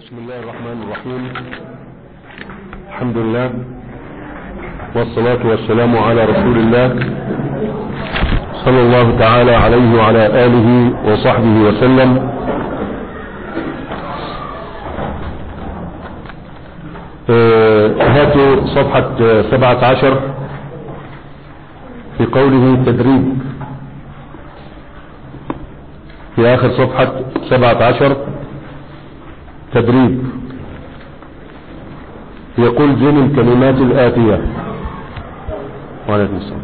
بسم الله الرحمن الرحيم الحمد لله والصلاة والسلام على رسول الله صلى الله تعالى عليه وعلى آله وصحبه وسلم آه، هاتوا صفحة سبعة عشر في قوله تدريب في آخر صفحة سبعة عشر تدريب يقول زين الكلمات الآتية وعليكم السلام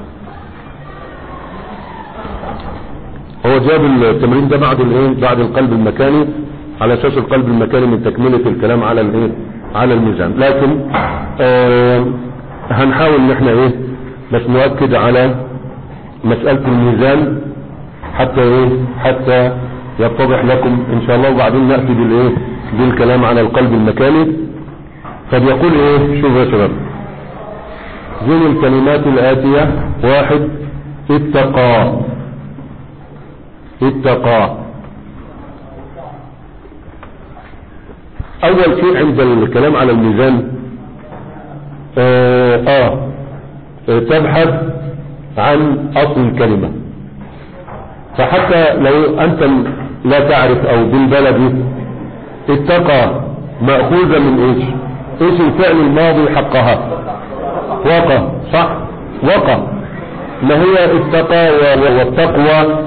هو جاب التمرين ده بعد الايه بعد القلب المكاني على اساس القلب المكاني من تكملة الكلام على الايه على الميزان لكن آه هنحاول ان احنا ايه بس نؤكد على مسألة الميزان حتى ايه حتى يتضح لكم ان شاء الله وبعدين نأتي بالايه بالكلام على القلب المكاني فبيقول ايه شوف يا شباب زين الكلمات الآتية واحد اتقى اتقى اول شيء عند الكلام على الميزان آه, اه تبحث عن اصل الكلمة فحتى لو انت لا تعرف او بالبلدي اتقى مأخوذة من ايش ايش الفعل الماضي حقها وقى صح وقى ما هي اتقى والتقوى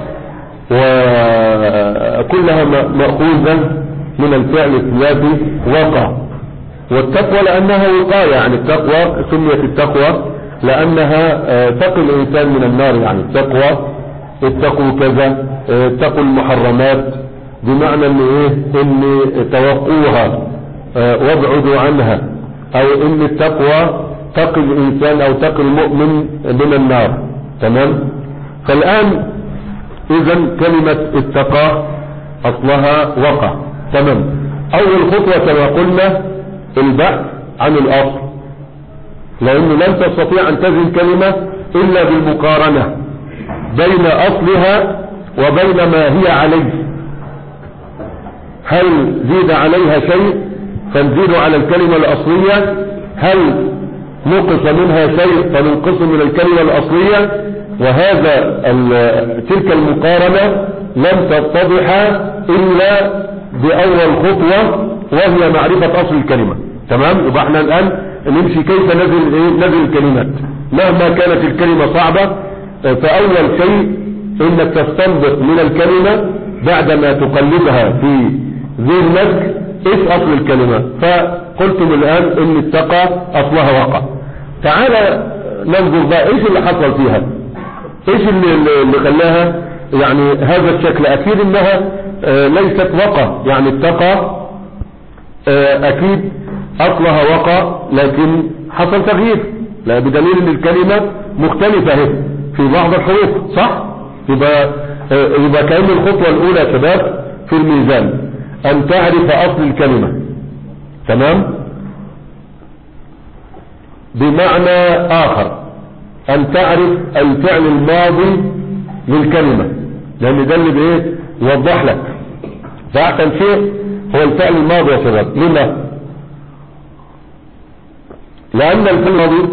وكلها مأخوذة من الفعل الثلاثي وقى والتقوى لأنها وقاية يعني التقوى سميت التقوى لأنها تقي الإنسان من النار يعني التقوى اتقوا كذا اتقوا المحرمات بمعنى ان ايه ان توقوها وابعدوا عنها او ان التقوى تقي الانسان او تقي المؤمن من النار تمام فالان اذا كلمة اتقى اصلها وقع تمام اول خطوة كما قلنا البحث عن الاصل لانه لن تستطيع ان تزن كلمة الا بالمقارنة بين اصلها وبين ما هي عليه هل زيد عليها شيء فنزيد على الكلمة الاصلية هل نقص منها شيء فننقص من الكلمة الاصلية وهذا تلك المقارنة لم تتضح الا باول خطوة وهي معرفة اصل الكلمة تمام يبقى احنا الان نمشي كيف نزل ايه نزل الكلمات مهما كانت الكلمة صعبة فاول شيء انك تستنبط من الكلمة بعدما تقلبها في ذهنك ايش اصل الكلمة فقلتم الان ان التقى اصلها وقع تعال ننظر بقى ايش اللي حصل فيها ايش اللي, اللي خلاها يعني هذا الشكل اكيد انها آه ليست وقع يعني التقى آه اكيد اصلها وقع لكن حصل تغيير لا بدليل ان الكلمة مختلفة هي في بعض الحروف صح يبقى آه يبقى كأن الخطوة الاولى يا شباب في الميزان ان تعرف اصل الكلمة تمام بمعنى اخر ان تعرف الفعل الماضي للكلمة لان ده اللي بايه يوضح لك فاحسن شيء هو الفعل الماضي يا شباب لما لان الفعل الماضي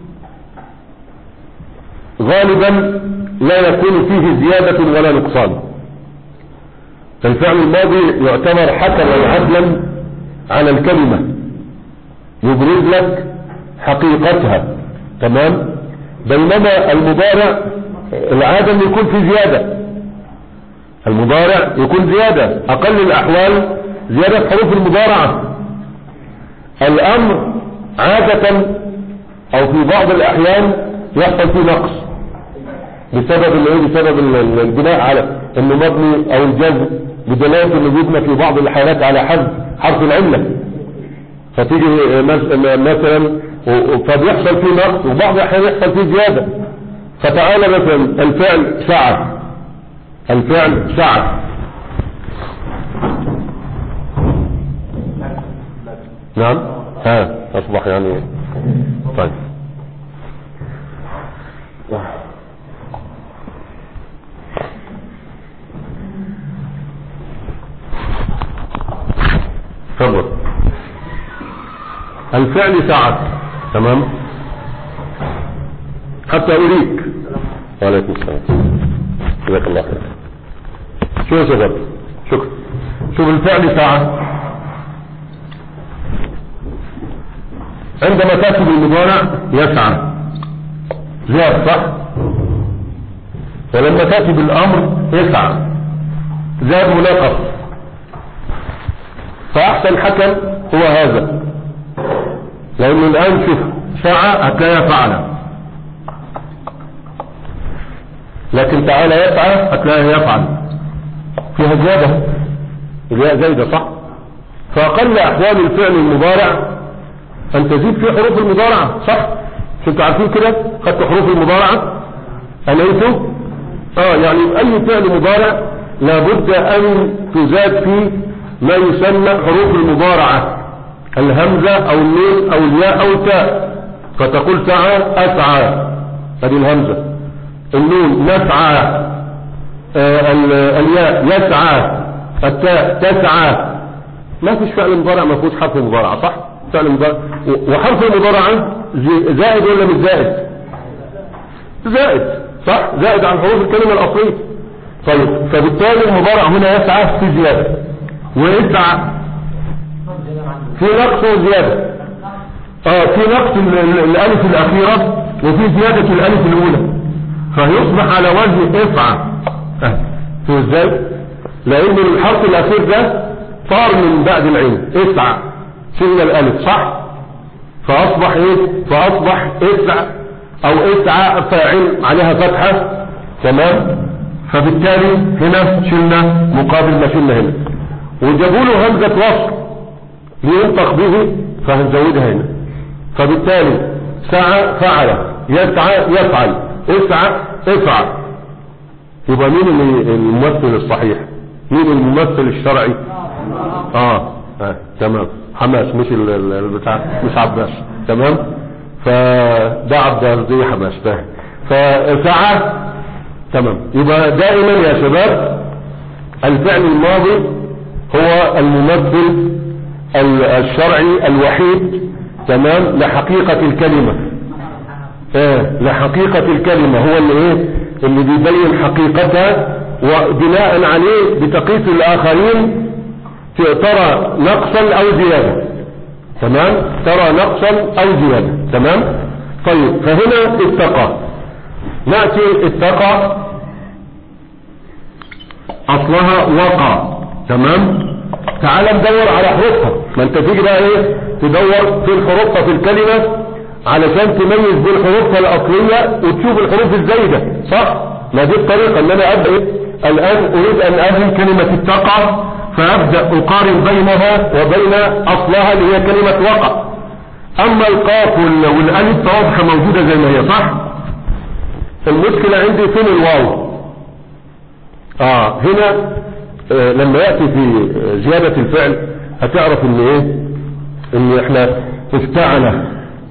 غالبا لا يكون فيه زيادة ولا نقصان فالفعل الماضي يعتبر حكما عدلا على الكلمة يبرز لك حقيقتها تمام بينما المضارع العادة انه يكون في زيادة المضارع يكون زيادة اقل الاحوال زيادة حروف المضارعة الامر عادة او في بعض الاحيان يحصل فيه نقص بسبب الايه بسبب البناء على انه مبني او الجزم بدلالة انه يبنى في بعض الحالات على حذف حرف العلة فتيجي مثلا فبيحصل فيه نقص وبعض الاحيان يحصل فيه زيادة فتعالى مثلا الفعل سعى الفعل سعى نعم ها اصبح يعني طيب تفضل الفعل سعى تمام حتى أريك وعليكم السلام جزاك الله خير شو يا شباب شكرا شوف الفعل سعى عندما تأتي بالمضارع يسعى زاد صح ولما تأتي بالأمر يسعى زاد مناقص فأحسن حكم هو هذا لأنه الآن شوف سعى هتلاقيها فعل لكن تعالى يسعى هتلاقيها يفعل فيها زيادة الياء زايدة صح فأقل أحوال الفعل المضارع أن تزيد في حروف المضارعة صح مش انتوا عارفين كده خدت حروف المضارعة أليتوا اه يعني أي فعل مضارع لابد أن تزاد فيه ما يسمى حروف المضارعة الهمزة أو النون أو الياء أو التاء فتقول سعى أسعى هذه الهمزة النون نسعى آه الياء يسعى التاء تسعى ما فيش فعل مضارع ما فيهوش حرف مضارعة صح فعل مضارع وحرف المضارعة زائد ولا مش زائد زائد صح زائد عن حروف الكلمة الأصلية طيب فبالتالي المضارع هنا يسعى في زيادة ويسعى في نقص وزيادة اه في نقص الالف الاخيرة وفي زيادة الالف الاولى فيصبح على وزن افعى اه شو ازاي لان الحرف الاخير ده صار من بعد العين اسعى شلنا الالف صح فاصبح ايه فاصبح اسعى او اسعى فاعل عليها فتحة تمام فبالتالي هنا شلنا مقابل ما شلنا هنا وجابوا له همزة وصل لينطق به فهنزودها هنا فبالتالي سعى فعل يسعى يفعل اسعى افعل يبقى مين اللي الممثل الصحيح مين الممثل الشرعي اه, آه. تمام حماس مش البتاع مش عباس تمام فده عباس دي حماس فاهم فسعى تمام يبقى دائما يا شباب الفعل الماضي هو الممثل الشرعي الوحيد تمام لحقيقة الكلمة ايه لحقيقة الكلمة هو اللي ايه اللي بيبين حقيقتها وبناء عليه بتقيس الاخرين ترى نقصا او زيادة تمام ترى نقصا او زيادة تمام طيب فهنا اتقى نأتي اتقى اصلها وقع تمام تعال ندور على حروفها ما انت تيجي بقى ايه تدور في الحروف في الكلمة علشان تميز بين حروفها الاصلية وتشوف الحروف الزايدة صح ما دي الطريقة ان انا ابدأ الان اريد ان ابني كلمة اتقى فابدأ اقارن بينها وبين اصلها اللي هي كلمة وقع اما القاف والالف فواضحة موجودة زي ما هي صح المشكلة عندي فين الواو اه هنا آه لما يأتي في زيادة الفعل هتعرف ان ايه ان احنا افتعل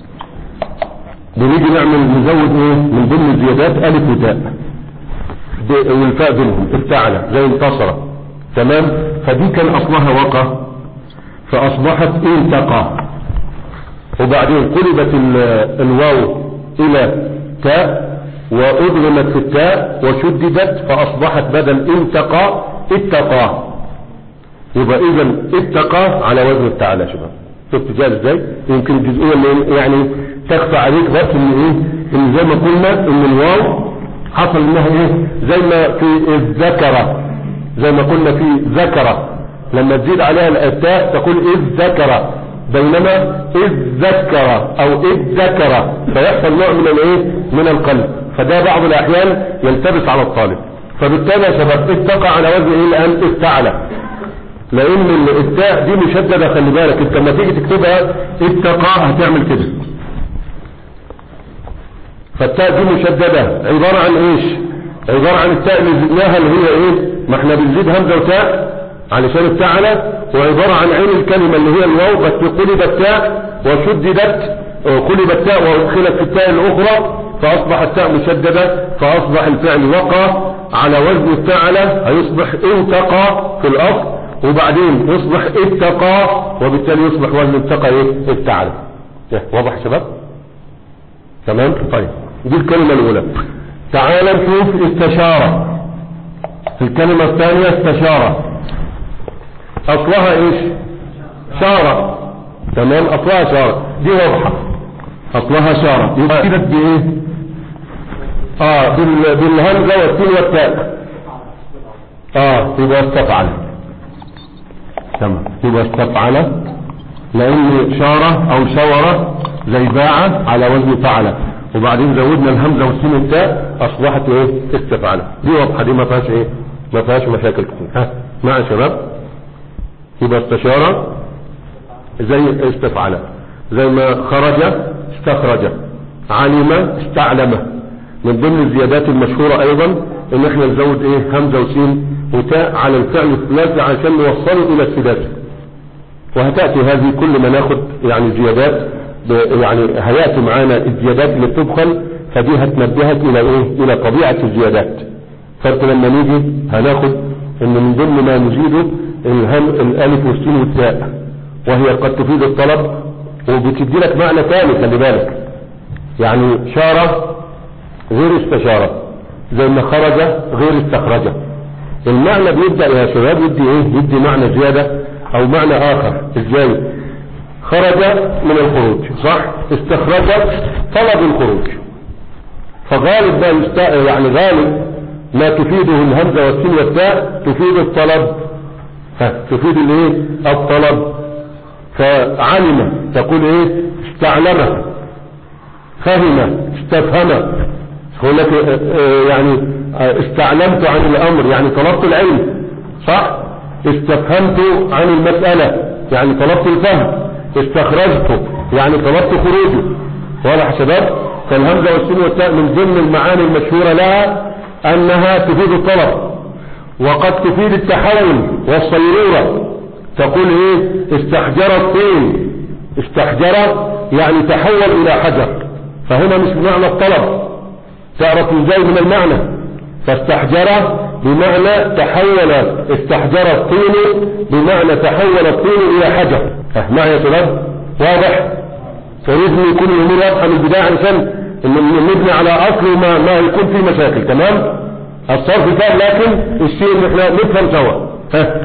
بنيجي نعمل نزود ايه من ضمن الزيادات الف وتاء والفاء بينهم افتعل زي انتصر تمام فدي كان اصلها وقع فاصبحت انتقى وبعدين قلبت الواو الى تاء وادغمت في التاء وشددت فاصبحت بدل انتقى اتقى يبقى اذا اتقى على وزن التعالى شباب شفت جاء ازاي يمكن الجزئيه اللي يعني تخفى عليك بس ان ايه ان زي ما قلنا ان الواو حصل انها ايه زي ما في الذكر زي ما قلنا في ذكر لما تزيد عليها التاء تقول اذ ذكر بينما اذ ذكر او اذ ذكر فيحصل نوع من الايه من القلب فده بعض الاحيان يلتبس على الطالب فبالتالي يا شباب اتقى على وزن ايه الان افتعل لان التاء دي مشددة خلي بالك انت لما تيجي تكتبها اتقى هتعمل كده فالتاء دي مشددة عبارة عن ايش عبارة عن التاء اللي زدناها اللي هي ايه ما احنا بنزيد همزة وتاء علشان افتعل وعبارة عن عين الكلمة اللي هي الواو بس قلبت تاء وشددت قلبت تاء وادخلت في التاء الاخرى فاصبح التاء مشددة فاصبح الفعل وقع على وزن افتعل هيصبح انتقى في الاصل وبعدين يصبح اتقى وبالتالي يصبح وزن اتقى ايه افتعل إيه، واضح يا شباب تمام طيب دي الكلمة الأولى تعال نشوف استشارة الكلمة الثانية استشارة أصلها إيش شارة تمام أصلها شارة دي واضحة أصلها شارة يبقى كده بإيه آه بال... بالهمزة والسين والتاء آه يبقى استفعل تمام يبقى استفعل لأن شارة أو شورة زي باعة على وزن فعلة وبعدين زودنا الهمزة والسين والتاء أصبحت إيه استفعل دي واضحة دي ما فيهاش إيه ما فيهاش مشاكل كتير ها مع يا شباب يبقى استشارة زي استفعل زي ما خرج استخرج علم استعلم من ضمن الزيادات المشهورة ايضا ان احنا نزود ايه همزة وسين وتاء على الفعل الثلاثي عشان نوصله الى السداسي وهتأتي هذه كل ما ناخد يعني زيادات ب- يعني هيأتي معانا الزيادات اللي بتدخل فدي هتنبهك الى ايه الى طبيعة الزيادات فانت لما نيجي هناخد ان من ضمن ما نزيده الهم الالف والسين والتاء وهي قد تفيد الطلب وبتدي لك معنى ثاني خلي بالك يعني شارة غير استشارة زي ما خرج غير استخرج المعنى بيبدأ يا شباب يدي ايه يدي معنى زيادة او معنى اخر ازاي خرج من الخروج صح استخرج طلب الخروج فغالب ما يست... يعني غالب ما تفيده الهمزة والسين والتاء تفيد الطلب ها تفيد الايه الطلب فعلم تقول ايه استعلم فهم استفهم يقول لك آه، آه، يعني آه، استعلمت عن الامر يعني طلبت العلم صح استفهمت عن المسألة يعني طلبت الفهم استخرجت يعني طلبت خروجه واضح يا شباب فالهمزة والسين والتاء من ضمن المعاني المشهورة لها انها تفيد الطلب وقد تفيد التحول والصيرورة تقول ايه استحجر الطين استحجر يعني تحول الى حجر فهنا مش بمعنى الطلب تعرف ازاي من المعنى فاستحجر بمعنى تحول استحجر الطين بمعنى تحول الطين الى حجر ها، معي يا شباب واضح فلازم يكون الامور واضحه من البدايه عشان ان نبني على اصل ما ما يكون فيه مشاكل تمام الصرف كان لكن الشيء اللي احنا نفهم سوا ها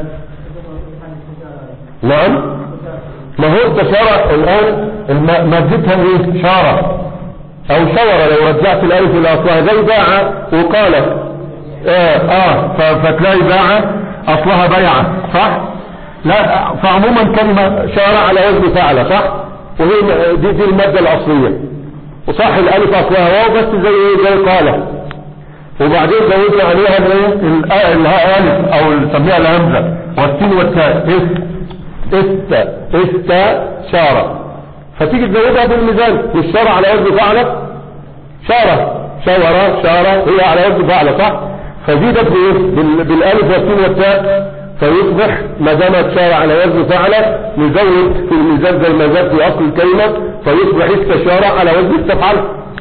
نعم ما هو التشارة الآن الم- مادتها ايه شارة او شورة لو رجعت الالف الى اصلها زي باع وقال اه, آه ف- فتلاقي باع اصلها بيعة صح لا فعموما كلمة شارة على وزن فعل صح وهي م- دي, دي المادة الاصلية وصح الالف اصلها واو بس زي ايه زي قال وبعدين زودنا عليها الايه ال- الهاء الف او نسميها الهمزة والسين والتاء اس است استشارة فتيجي تزودها بالميزان والشارة على وزن فعلة شارة شورة شارة هي على وزن فعلة صح فزيدت بايه بال- بالالف والسين والتاء فيصبح ما دامت شارة على وزن فعلة نزود في الميزان زي ما زاد في اصل الكلمة فيصبح استشارة على وزن استفعل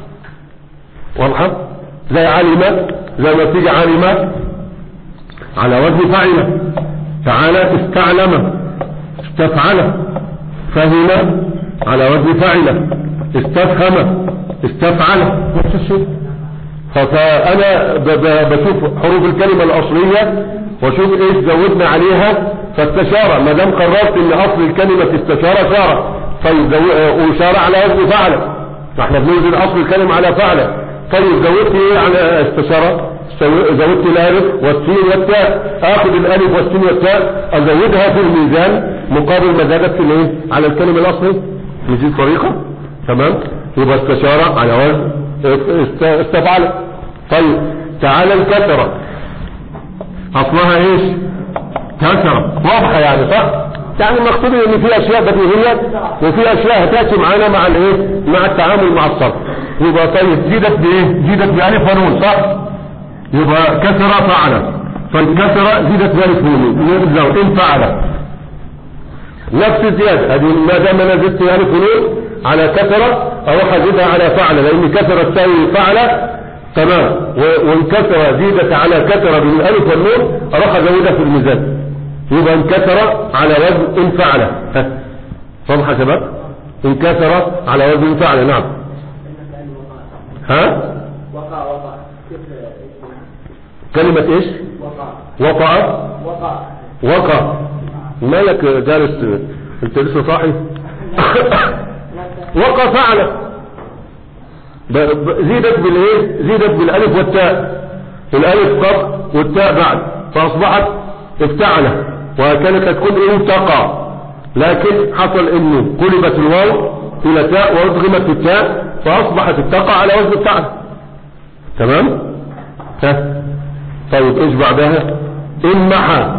واضحة زي علم زي ما تيجي علم على وزن فعلة تعالى استعلم استفعل فهم على وزن فعل استفهم استفعل نفس الشيء ف- فانا ب- ب- بشوف حروف الكلمة الاصلية واشوف ايش زودنا عليها فاستشارة ما دام قررت ان اصل الكلمة استشارة شارة طيب زو- وشارة على وزن فعل فاحنا بنوزن اصل الكلمة على فعل طيب زودت ايه على استشارة سو- زودت الالف والسين والتاء اخذ الالف والسين والتاء ازودها في الميزان مقابل ما زادت في الايه على الكلمة الاصلي نزيد طريقة تمام يبقى استشارة على وزن است- استفعل طيب تعالى الكسرة اصلها ايش كسرة واضحة يعني صح يعني المقصود ان في اشياء بديهية وفي اشياء هتاتي معانا مع الايه مع التعامل مع الصرف يبقى طيب زيدت بايه زيدت بالف ونون صح يبقى كسر فعل طيب كسر زيدت بالف ونون يبقى ان فعل نفس الزيادة هذه ما دام انا زدت الف ونون على كسرة اروح ازيدها على فعل لان كسرة تساوي فعل تمام و- وانكسر زيدت على كسرة بالالف والنون اروح ازودها في الميزان يبقى انكسر على وزن ان فعل ها واضح يا شباب انكسر على وزن فعل نعم ها وقع وقع كيف كلمة ايش وقع وقع وقع وقع مالك جالس انت لسه صاحي وقع فعل ب- ب- زيدت بالايه زيدت بالالف والتاء الالف قبل والتاء بعد فاصبحت افتعل وكانت تكون ايه تقع لكن حصل انه قلبت الواو الى تاء وادغمت في التاء فاصبحت التقع على وزن افتعل تمام ها طيب ايش بعدها امحى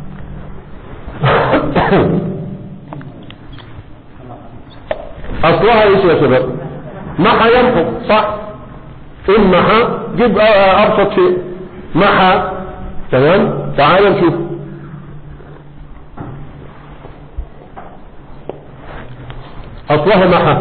اصلها ايش يا شباب محى يمحو صح امحى جيب ابسط شيء محى تمام تعال نشوف اصلها محى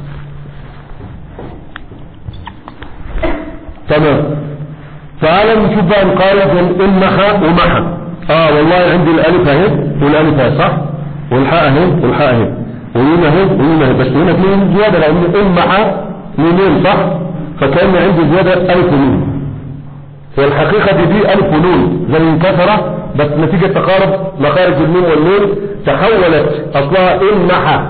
تمام تعال نشوف بقى نقارن بين محى ومحى اه والله عندي الالف اهي والالف اهي صح والحاء اهي والحاء اهي ومين اهي ومين اهي بس هنا في زياده لان امحى ميمين صح فكان عندي زياده الف وميم والحقيقة دي دي ألف ونون زي انكسرة بس نتيجة تقارب مخارج الميم والنون تحولت أصلها إمحى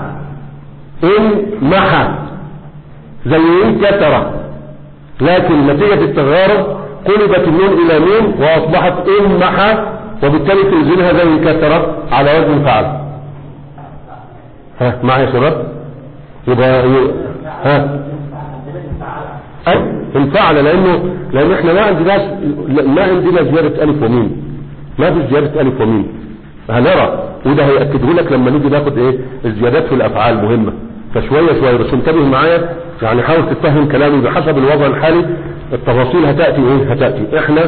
إمحى زي انكسرة لكن نتيجة التغارب قلبت النون إلى ميم وأصبحت إمحى وبالتالي تنزلها زي انكسرة على وزن فعل ها معي يا شباب يبقى ي- ها أي انفعل لانه لان احنا ما عندناش ما عندنا زيادة الف وميم ما في زيادة الف وميم هنرى وده هيأكده لك لما نيجي ناخد ايه الزيادات في الافعال مهمة فشوية شوية بس انتبه معايا يعني حاول تفهم كلامي بحسب الوضع الحالي التفاصيل هتأتي ايه هتأتي احنا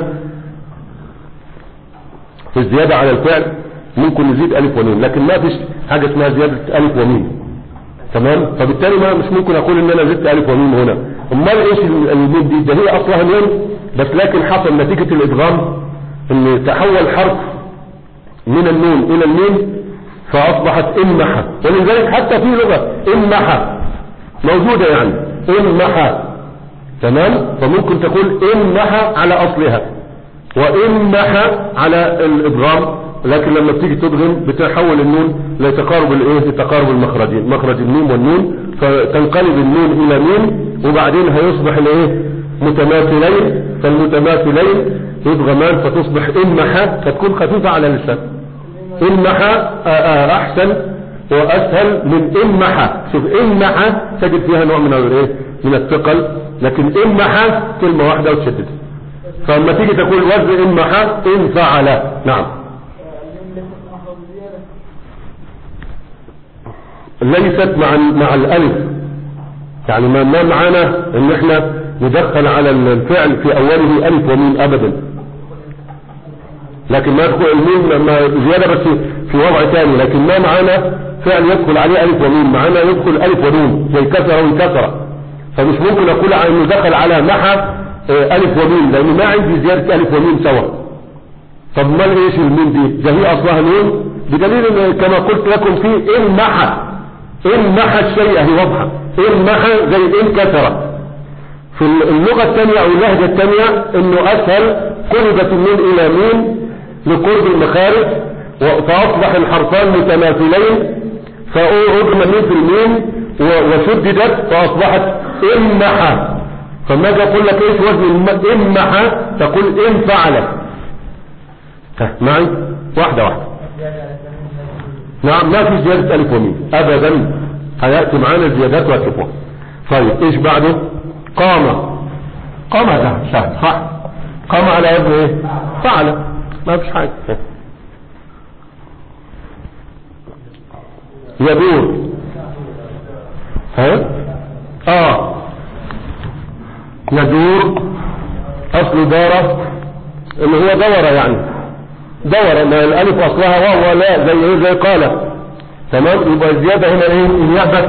في الزيادة على الفعل ممكن نزيد الف وميم لكن ما فيش حاجة اسمها زيادة الف وميم تمام فبالتالي ما مش ممكن اقول ان انا زدت الف وميم هنا امال ايش الميم دي ده هي اصلها ميم بس لكن حصل نتيجة الادغام ان تحول حرف من النون الى الميم فاصبحت امحى ولذلك حتى في لغة امحى موجودة يعني امحى تمام فممكن تقول امحى على اصلها وامحى على الادغام لكن لما بتيجي تدغم بتحول النون لتقارب الايه لتقارب المخرجين مخرج الميم والنون فتنقلب النون الى ميم وبعدين هيصبح الايه متماثلين فالمتماثلين يدغمان فتصبح امحى فتكون خفيفة على اللسان امحى آه، آه، احسن واسهل من امحى شوف امحى تجد فيها نوع من الايه من الثقل لكن امحى كلمة واحدة وتشدد فلما تيجي تقول وزن امحى انفعل نعم ليست مع مع الالف يعني ما ما معانا ان احنا ندخل على الفعل في اوله الف وميم ابدا لكن ما يدخل الميم ما زيادة بس في وضع ثاني لكن ما معانا فعل يدخل عليه الف وميم معانا يدخل الف ونون زي كسر وانكسر فمش ممكن اقول انه دخل على محى آه، الف وميم لان ما عندي زيادة الف وميم سوا طب ما ايش الميم دي ده هي اصلها نون بدليل ان كما قلت لكم في امحى امحى الشيء هي واضحة امحى زي انكسر في اللغة الثانية او اللهجة الثانية انه اسهل قلبت النون الى ميم لقرب المخارج و- فاصبح الحرفان متماثلين فأضم الميم في الميم و- وشددت فاصبحت امحى فما اجي اقول لك ايش وزن الم- امحى تقول ام فعل ها، معي واحدة واحدة نعم ما في زيادة ألف وميم أبدا هيأتي معانا الزيادات وهتشوفوها طيب إيش بعده قام قام ده سهل صح قام على وزن إيه فعل ما فيش حاجة يدور ها اه يدور اصل دارة اللي هو دورة يعني دورة ما الالف اصلها وهو لا زي ايه زي قال تمام يبقى الزيادة هنا ايه اليابس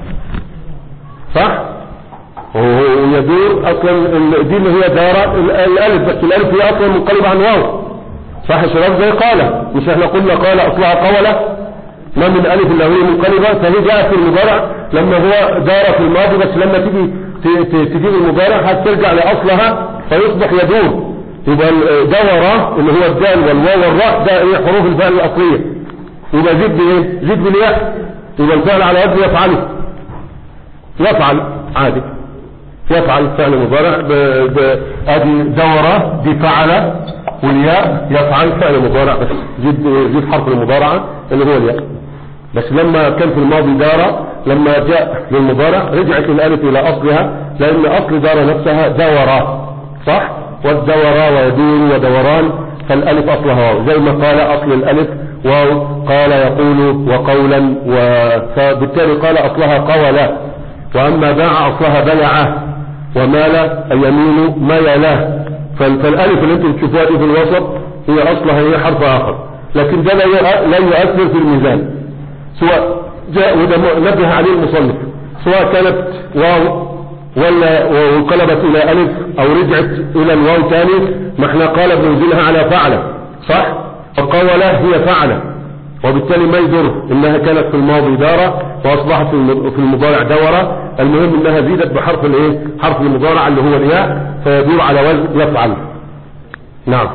صح وهو يدور اصلا ال- دي اللي هي دارة ال- الالف بس الالف هي اصلا منقلبة عن واو صح يا شباب زي قال مش احنا قلنا قال اصلها قولة ما من الف الا وهي منقلبه فهي جاءت في المضارع لما هو دار في الماضي بس لما تيجي ت- ت- تجيب المضارع هترجع لاصلها فيصبح يدور يبقى ال- دور اللي هو الدال والواو والراء ده ايه حروف الفعل الاصليه يبقى زد بايه زد بالياء يبقى الفعل على وزن يفعله يفعل عادي يفعل فعل مضارع ب... ب... ادي دورة دي فعل والياء يفعل فعل مضارع بس جد جد حرف المضارعة اللي هو الياء بس لما كان في الماضي دار لما جاء للمضارع رجعت الالف الى اصلها لان اصل دار نفسها دورا صح والدورا ويدور ودوران فالالف اصلها واو زي ما قال اصل الالف واو قال يقول وقولا و... فبالتالي قال اصلها قولا واما باع اصلها بلعه ومال يمين ميله فال- فالالف اللي انتم بتشوفوها دي في الوسط هي اصلها هي حرف اخر لكن ده لا يؤ- لا يؤثر في الميزان سواء جاء وده م- نبه عليه المصنف سواء كانت واو ولا وانقلبت الى الف او رجعت الى الواو تاني ما احنا قال بنزلها على فعل صح فقولة هي فعل وبالتالي ما يضر انها كانت في الماضي دارة واصبحت في الم- في المضارع دورة المهم انها زيدت بحرف الايه حرف المضارع اللي هو الياء فيدور على وزن يفعل نعم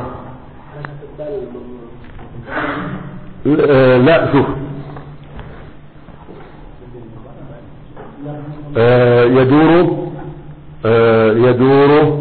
آه، لا شوف آه، يدور آه، يدور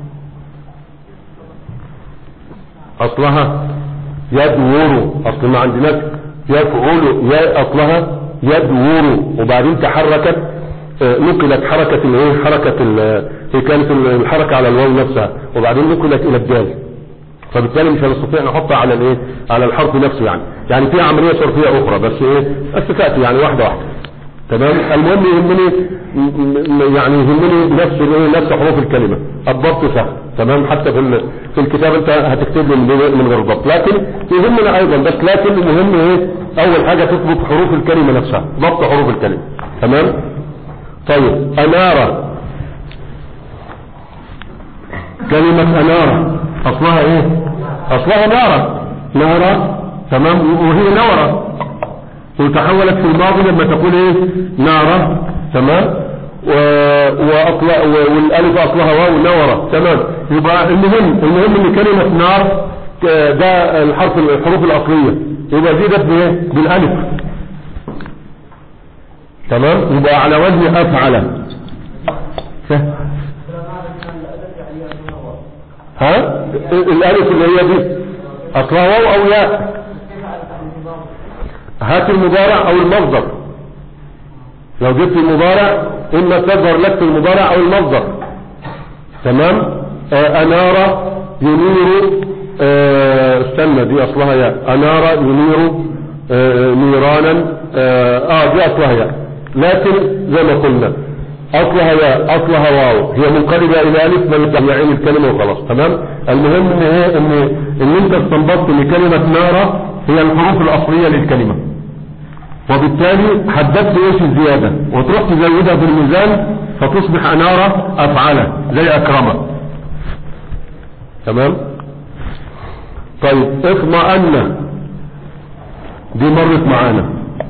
اصلها يدور اصل ما عندناش يفعل يا اصلها يدور وبعدين تحركت آه، نقلت حركة الايه حركة ال- هي كانت الحركة على الواو نفسها وبعدين نقلت الى الدال فبالتالي مش هنستطيع نحطها على الايه على الحرف نفسه يعني يعني في عملية صرفية اخرى بس ايه بس تأتي يعني واحدة واحدة تمام المهم يهمني م- م- يعني يهمني نفس الايه نفس حروف الكلمة الضبط سهل تمام حتى في ال- في الكتاب انت هتكتب لي من من غير ضبط لكن يهمنا ايضا بس لكن المهم ايه اول حاجة تثبت حروف الكلمة نفسها ضبط حروف الكلمة تمام طيب انارة كلمة انارة اصلها ايه اصلها نارة نارة تمام وهي نورة وتحولت في الماضي لما تقول ايه نارة تمام و... وأطلع... و... والالف اصلها واو نورة تمام يبقى المهم المهم ان كلمة نار ك- ده الحرف الحروف الاصلية يبقى زيدت بايه بالالف تمام يبقى على وزن افعل ف- ها الالف اللي هي دي اصلها واو او ياء هات المضارع او المصدر لو جبت المضارع اما تظهر لك في المضارع او المصدر تمام آه انار ينير آه استنى دي اصلها يا انار ينير آه نيرانا اه, آه دي اصلها يا لكن زي ما قلنا اصلها يا اصلها واو هي منقلبه الى الف من يعين الكلمه وخلاص تمام المهم ان ايه ان ان انت استنبطت ان كلمه نار هي الحروف الاصليه للكلمه وبالتالي حددت ايش الزيادة وتروح تزودها في الميزان فتصبح انارة افعلة زي اكرمة تمام طيب اطمأن دي مرت معانا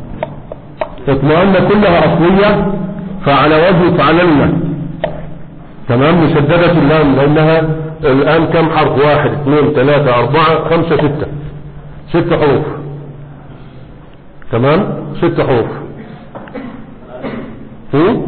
اطمأن كلها اصلية فعلى وجه فعللنا تمام مشددة اللام لانها الان كم حرف واحد اثنين ثلاثة اربعة خمسة ستة ست حروف تمام ست حروف هم؟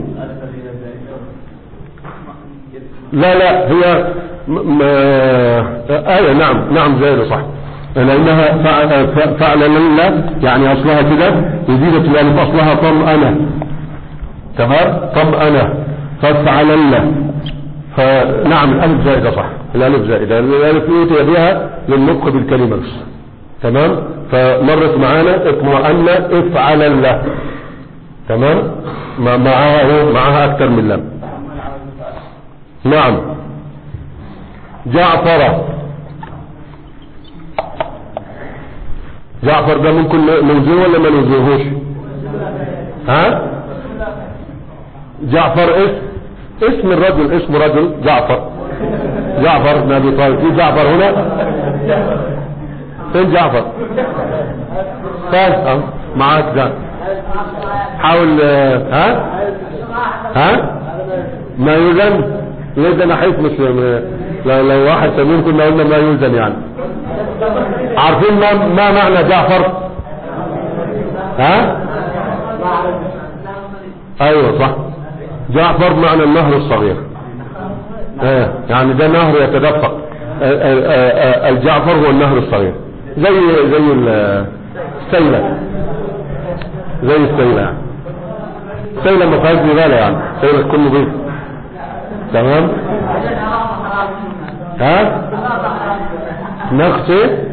لا لا هي م... م... آية نعم نعم زائدة صح لأنها فعل, فعل لله يعني أصلها كده وزيدت الألف أصلها طمأنة تمام طمأنة فافعلن فنعم الألف زائدة صح الألف زائدة الألف يؤتي بها للنطق بالكلمة بس تمام فمرت معانا اطمأن افعل له تمام مع- معاها ايه معاها اكتر من لم نعم جعفر جعفر ده ممكن نوزيه ولا ما نوزيهوش ها جعفر اسم اسم الرجل اسم رجل جعفر جعفر بن ابي طالب في جعفر هنا فين جعفر طيب أه. معاك ده حاول آه، ها ها ما يوزن يوزن حيث مش م- لو, لو واحد سمين كنا قلنا ما يوزن يعني عارفين ما, ما معنى جعفر ها ايوه صح جعفر معنى النهر الصغير آه يعني ده نهر يتدفق آه، آه، آه، آه، الجعفر هو النهر الصغير زي زي ال- السيلة زي السيلة يعني سيلة ما فيهاش زبالة يعني سيلة تكون نظيفة تمام ها نقص ايه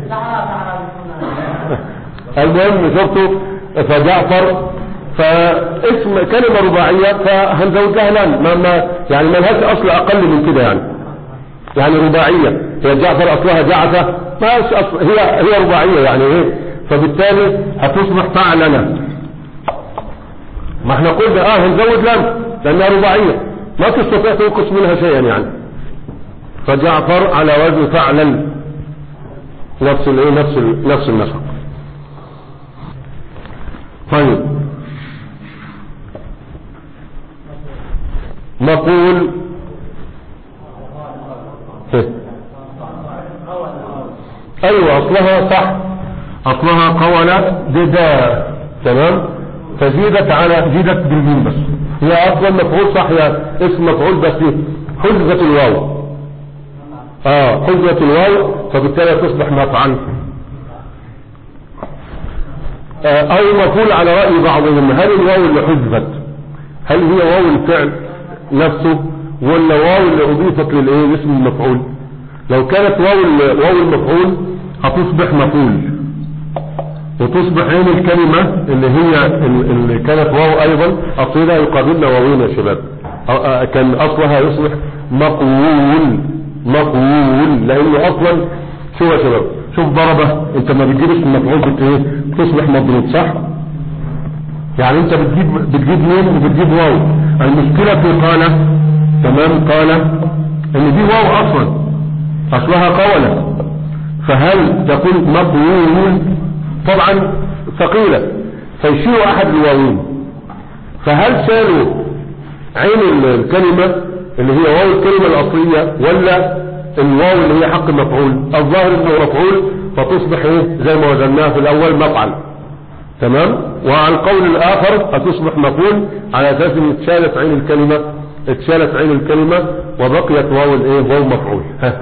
المهم شفتوا فجعفر فاسم كلمة رباعية فهنزود لها لام ما ما يعني ما لهاش اصل اقل من كده يعني يعني رباعية هي جعفر اصلها جعفة ما أصل هي هي رباعية يعني ايه فبالتالي هتصبح فعلنا ما احنا قلنا اه هنزود لام لانها رباعية ما تستطيع تنقص منها شيئا يعني فجعفر على وزن فعلا نفس الايه نفس ال- نفس النسق طيب نقول إيه؟ ايوه اصلها صح اصلها قولة ددا تمام فزيدت على زيدت بالميم بس هي اصلا مفعول صح هي اسم مفعول بس حذفت الواو اه حذفت الواو فبالتالي تصبح مفعل آه او مفعول على رأي بعضهم هل الواو اللي حذفت هل هي واو الفعل نفسه ولا واو اللي اضيفت للايه لاسم المفعول لو كانت واو ال- واو المفعول هتصبح مفعول وتصبح عين الكلمة اللي هي ال- اللي كانت واو ايضا اصلها يقابلنا واوين يا شباب أ- أ- كان اصلها يصبح مقول مقول لانه اصلا شو يا شباب شوف ضربة انت ما بتجيب اسم مفعول بت ايه تصبح مضروب صح يعني انت بتجيب بتجيب مين وبتجيب واو المشكلة في قالة تمام قالة ان دي واو اصلا اصلها قولة فهل تقول مقول طبعا ثقيلة فيشيلوا احد الواوين فهل شالوا عين ال- الكلمة اللي هي واو الكلمة الاصلية ولا الواو اللي هي حق المفعول الظاهر انه مفعول فتصبح ايه زي ما وزناها في الاول مفعل تمام وعلى القول الاخر هتصبح مفعول على اساس ان اتشالت عين الكلمة اتشالت عين الكلمة وبقيت واو الايه واو مفعول ها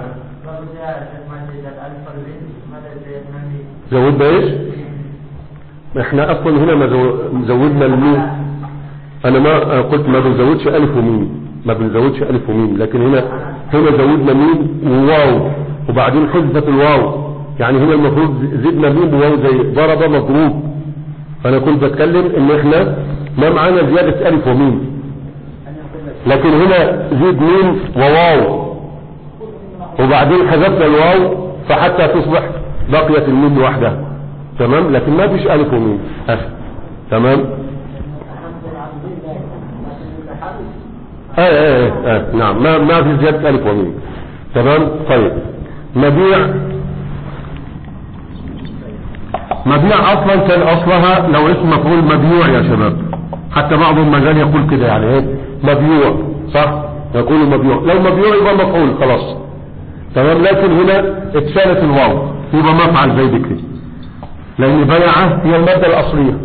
زودنا ايش احنا اصلا هنا ما زو- زودنا الميم انا ما أنا قلت ما بنزودش الف وميم ما بنزودش الف وميم لكن هنا هنا زودنا ميم وواو وبعدين حذفت الواو يعني هنا المفروض زدنا ميم وواو زي ضرب مضروب فانا كنت بتكلم ان احنا ما معانا زيادة الف وميم لكن هنا زيد ميم وواو وبعدين حذفنا الواو فحتى تصبح بقيت الميم لوحدها تمام لكن ما فيش الف وميم ها. تمام ايه ايه ايه ايه نعم ما ما في زيادة الف وميم تمام طيب مبيع مبيع اصلا كان اصلها لو اسم مفعول مبيوع يا شباب حتى بعضهم ما زال يقول كده يعني ايه مبيوع صح يقول مبيوع لو مبيوع يبقى مفعول خلاص تمام لكن هنا اتشالت الواو يبقى مفعل زي ذكري لان بيعه هي المادة الاصلية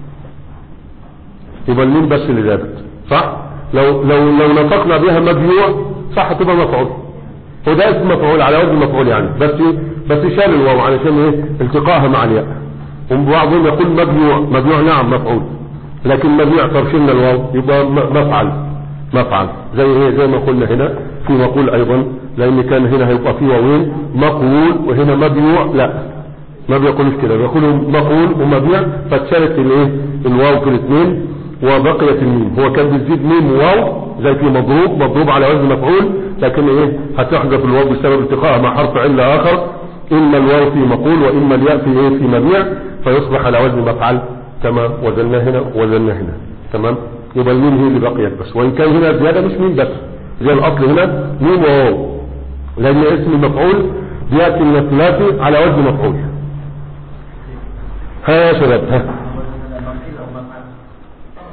يبقى الميم بس اللي زادت صح لو لو لو نطقنا بها مبيوع صح تبقى مفعول وده اسم مفعول على وزن مفعول يعني بس بس شال الواو علشان ايه التقاها مع الياء وبعضهم يقول مبيوع مبيوع نعم مفعول لكن مبيوع طرشنا الواو يبقى م- مفعل مفعل زي ايه زي ما قلنا هنا في مقول ايضا لان كان هنا هيبقى في واوين مقول وهنا مبيوع لا ما بيقولوش كده بيقولوا مقول ومبيع فاتشالت الايه الواو في الاثنين وبقيت الميم هو كان بيزيد ميم وواو زي في مضروب مضروب على وزن مفعول لكن ايه هتحذف الواو بسبب التقائها مع حرف علة اخر اما الواو في مقول واما الياء في ايه في مبيع فيصبح على وزن مفعل كما وزناه هنا وزناه هنا تمام يبقى الميم هي اللي بقيت بس وان كان هنا زياده مش ميم بس زي الاصل هنا ميم وواو لان اسم المفعول بياتي من الثلاثي على وزن مفعول ها يا شباب ها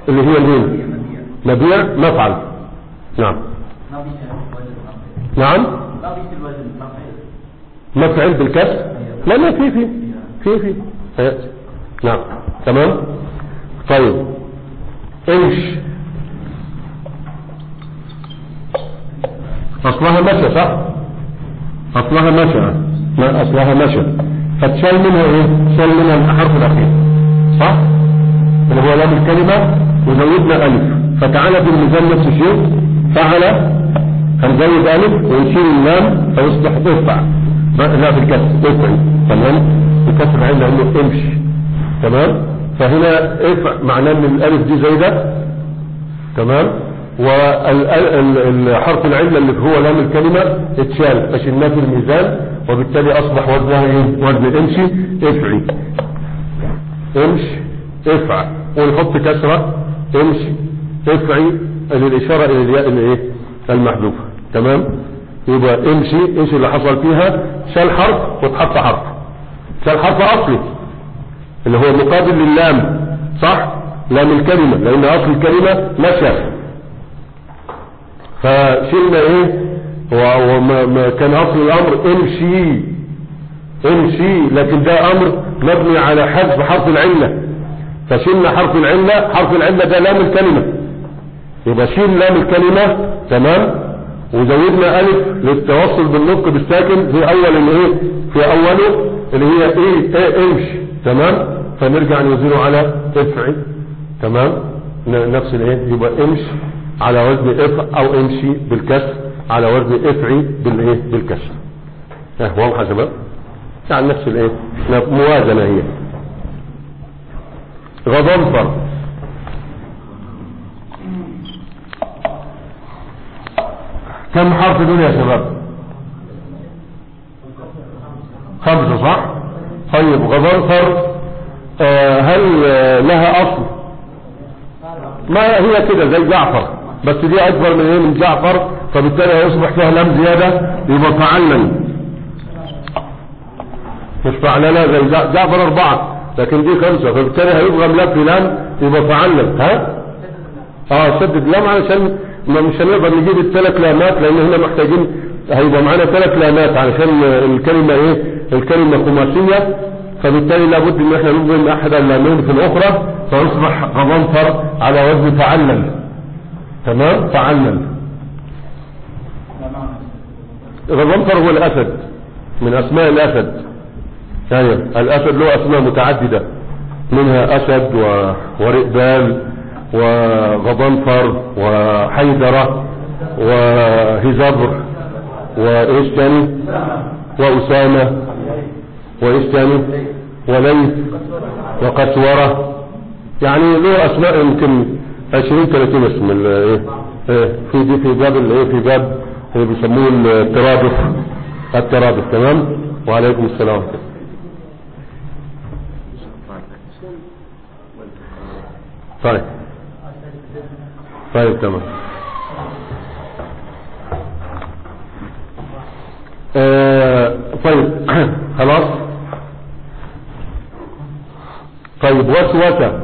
اللي هي مين نبيع مفعل نعم ما بيش الوزن ما نعم ما بيش الوزن ما مفعل بالكسر لا لا في في في في هيأتي. نعم تمام طيب امش اصلها مشى صح اصلها مشى ما اصلها مشى فتشال منها ايه شال منها الحرف الاخير صح اللي هو لام الكلمة وزودنا الف فتعالى بالميزان نفس الشيء فعل هنزود الف ونشيل اللام فيصبح افع لا بالكسر افعل تمام بكسر عين لانه امشي تمام فهنا افع معناه ان الالف دي زايده تمام والحرف العلة اللي هو لام الكلمة اتشال فشلناه في الميزان وبالتالي اصبح وزنها ايه وزن امشي افعي امش افع ونحط كسرة امشي افعي للاشارة الى الياء الايه المحذوفة تمام يبقى امشي ايش اللي حصل فيها شال حرف واتحط حرف شال حرف اصلي اللي هو مقابل للام صح لام الكلمة لان اصل الكلمة مشى فشلنا ايه و- وما ما كان اصل الامر امشي امشي لكن ده امر مبني على حذف حرف العلة فشلنا حرف العلة حرف العلة ده لام الكلمة يبقى شيل لام الكلمة تمام وزودنا الف للتوصل بالنطق بالساكن في اول الايه في اوله اللي هي ايه, إيه امشي تمام فنرجع نوزنه على افعي تمام ن- نفس الايه يبقى امشي على وزن اف او امشي بالكسر على وزن افعي بالايه بالكسر اه واضحه يا شباب يعني نفس الايه موازنه هي غضنفر كم حرف دول يا شباب خمسة صح طيب غضنفر آه هل آه لها اصل ما هي كده زي جعفر بس دي اكبر من ايه من جعفر فبالتالي هيصبح فيها لام زيادة يبقى فعلن مش فعلنا زي جع- جعفر اربعة لكن دي خمسة فبالتالي هيبقى لام في لام يبقى فعلن ها اه شدد لام علشان ما مش هنقدر نجيب الثلاث لامات لان هنا محتاجين هيبقى معانا ثلاث لامات علشان الكلمة ايه الكلمة خماسية فبالتالي لابد ان احنا نضم احد اللامين في الاخرى فيصبح غضنفر على وزن فعلل تمام فعلل غضنفر هو الاسد من اسماء الاسد يعني الاسد له اسماء متعددة منها اسد و... ورئبال وغضنفر وحيدرة وهزبر وايش تاني واسامة وايش تاني وليث وقسورة يعني له اسماء يمكن 20 30 اسم ال- ايه ايه في دي في باب الايه في باب اللي بيسموه الترادف الترادف تمام وعليكم السلام طيب طيب تمام آه طيب خلاص طيب وسوسة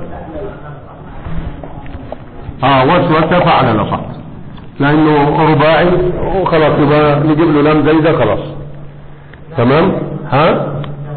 اه وسوسة فعل صح لانه رباعي وخلاص يبقى نجيب له لام زايدة خلاص تمام ها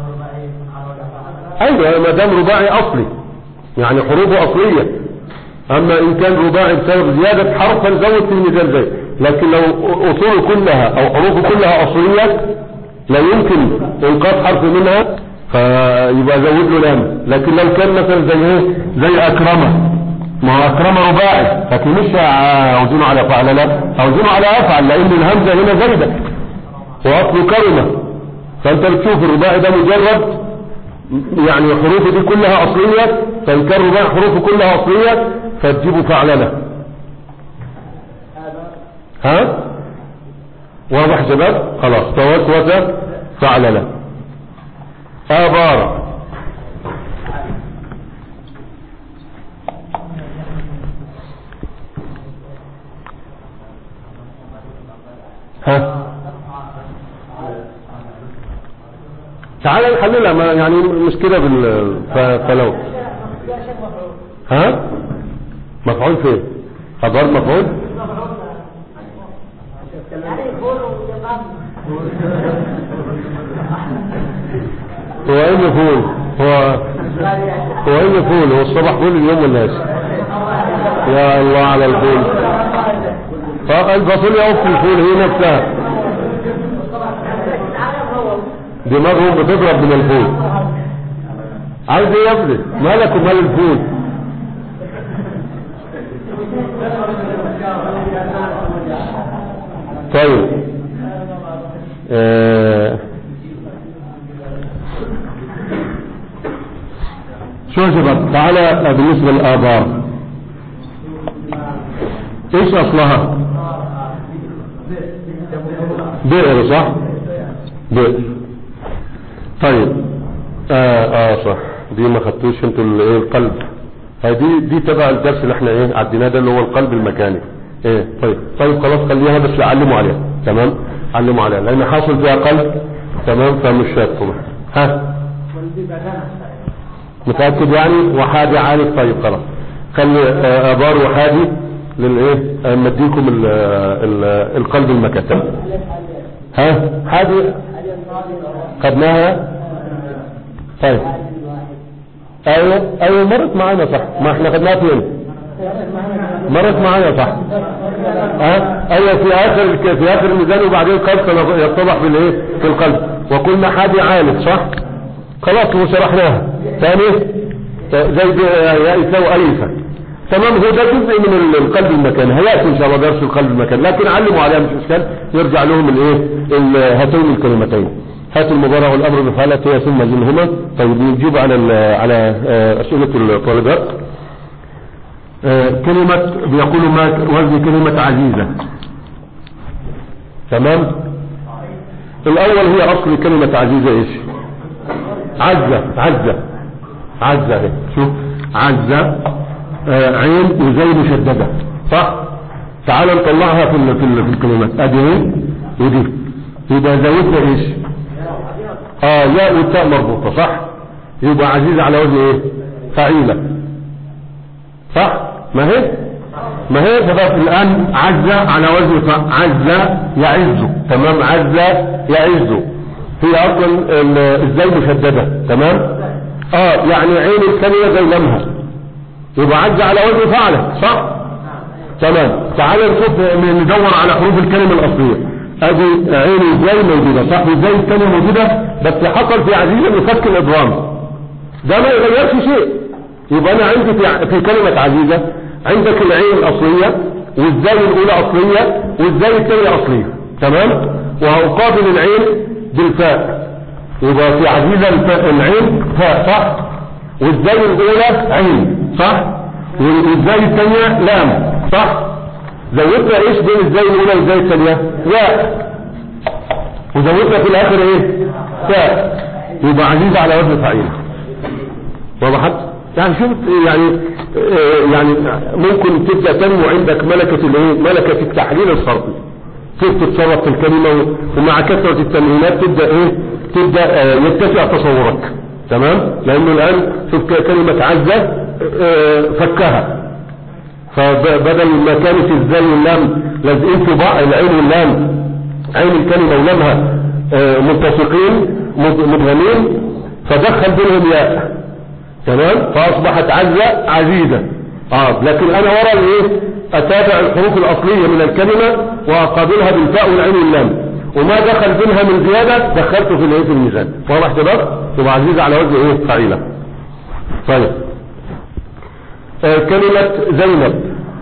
ايوه ما دام رباعي اصلي يعني حروفه اصلية اما ان كان رباعي بسبب زيادة حرف فنزود في الميزان زي لكن لو اصوله كلها او حروفه كلها اصلية لا يمكن انقاذ حرف منها فيبقى زود له لام لكن لو كان مثلا زي ايه زي اكرمه ما هو اكرمه رباعي لكن مش اوزنه على فعل لا اوزنه على افعل لان الهمزه هنا زايده واصله كلمه فانت بتشوف الرباعي ده مجرد يعني حروفه دي كلها اصليه فان كان رباعي حروفه كلها اصليه فتجيبه فعلله ها واضح يا شباب خلاص توسوس فعلله آبار ها تعال نحللها ما يعني مش كده بال ف- فلو ها مفعول فين خبر مفعول هو ايه مفعول هو هو ايه مفعول هو الصبح فول اليوم ولا ايش يا الله على الفول فالفاصوليا اوف الفول هي نفسها دماغهم بتضرب من الفول عايز ايه يا ابني مالك ومال الفول طيب آه. شو يا شباب تعالى بالنسبة للآبار ايش اصلها بئر صح بئر طيب اه اه صح دي ما خدتوش انتوا ال- ايه القلب هذه دي تبع الدرس اللي احنا ايه عديناه ده اللي هو القلب المكاني ايه طيب طيب خلاص خليها بس علموا عليها تمام علموا عليها لان حاصل فيها قلب تمام فمش هتطلع ها متأكد يعني وحادي عارف طيب خلاص خلي آه، ابار وحادي للايه آه، مديكم ال- ال- القلب المكتب ها حادي خدناها طيب ايوه ايوه مرت معانا صح ما احنا خدناها فين مرت معانا صح ها ايوه في اخر الك- في اخر الميزان وبعدين قلب يتضح بالايه في القلب وقلنا حادي عالف صح خلاص وشرحناها ثاني زي يا يساوي اليفا تمام هو ده جزء من ال- القلب المكاني هياتي ان شاء الله درس القلب المكاني لكن علموا عليها مش اشكال يرجع لهم الايه ال- هاتين الكلمتين هات المضارع والامر بفعلته ثم زنهما طيب نجيب على ال- على آه، اسئله الطالبات آه، كلمة بيقولوا ما وزن كلمة عزيزة تمام الاول هي اصل كلمة عزيزة ايش عزة عزة عزة اهي شوف عزة آه عين وزي مشددة صح تعال نطلعها في ال- في ال- في الكلمات ادي ايه ودي يبقى زودنا ايش اه ياء والتاء مربوطة صح يبقى عزيزة على وزن ايه فعيلة صح ما هي ما هي فبقى الآن عز على وزن ف- عز يعز تمام عز يعز هي أصلا ال- ازاي مشددة تمام اه يعني عين الكلمة زي لمها يبقى عز على وزن فعلة صح تمام تعال نشوف ندور على حروف الكلمة الأصلية ادي عين ازاي موجودة صح ازاي الكلمة موجودة بس حصل في عزيزة يفك الإضرام ده ما يغيرش شيء يبقى انا عندي في, في كلمة عزيزة عندك العين الاصلية والزاي الاولى اصلية والزاي الثانية اصلية تمام وهقابل العين بالفاء يبقى في عزيزة الفاء العين فاء صح والزاي الاولى عين صح والزاي الثانية لام صح زودنا ايش بين الزاي الاولى والزاي الثانية ياء وزودنا في الاخر ايه تاء يبقى عزيزة على وزن فعيل وضحت يعني شوف يعني آه، يعني ممكن تبدا تنمو عندك ملكه الايه ملكه التحليل الصرفي كيف تتصرف في الكلمه ومع كثره التمرينات تبدا ايه تبدا آه، يتسع تصورك تمام لانه الان شوف ك- كلمه عزه آه، فكها فبدل ما كانت الزاي واللام لازقين في بعض العين واللام عين الكلمه ولامها آه، ملتصقين مد- مدغمين فدخل بينهم ياء تمام فاصبحت عزة عزيزة اه لكن انا ورا الايه اتابع الحروف الاصلية من الكلمة واقابلها بالفاء والعين واللام وما دخل بينها من زيادة دخلته في الايه في الميزان واضح كده تبقى عزيزة على وزن ايه فعيلة طيب آه كلمة زينب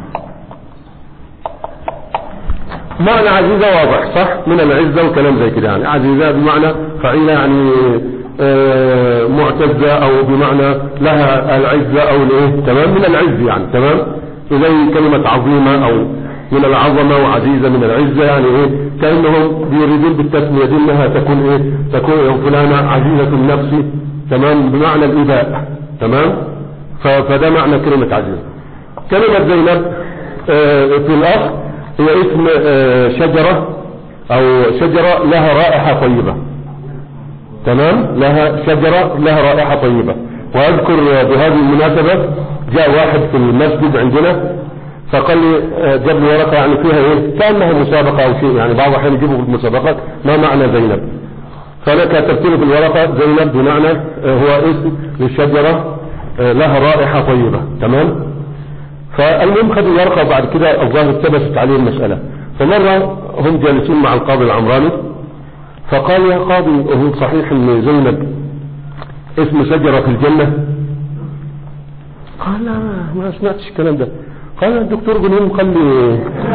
معنى عزيزة واضح صح من العزة وكلام زي كده يعني عزيزة بمعنى فعيلة يعني آه، معتزة او بمعنى لها العزة او الايه تمام من العز يعني تمام زي كلمة عظيمة او من العظمة وعزيزة من العزة يعني ايه كأنهم بيريدون بالتسمية دي انها تكون ايه تكون فلانة عزيزة النفس تمام بمعنى الإباء تمام ف- فده معنى كلمة عزيزة كلمة زينب آه، في الأصل هي اسم آه، شجرة أو شجرة لها رائحة طيبة تمام لها شجرة لها رائحة طيبة واذكر بهذه المناسبة جاء واحد في المسجد عندنا فقال لي آه، جاب لي ورقة يعني فيها ايه كأنها مسابقة او شيء يعني بعض الاحيان يجيبوا في المسابقات ما معنى زينب فانا كتبت له في الورقة زينب بمعنى آه، هو اسم للشجرة آه، لها رائحة طيبة تمام فالمهم خدوا الورقة بعد كده الظاهر اتبست عليه المسألة فمرة هم جالسين مع القاضي العمراني فقال يا قاضي هو صحيح ان زينب اسم شجرة في الجنة قال لا ما سمعتش الكلام ده قال الدكتور بنهم قال لي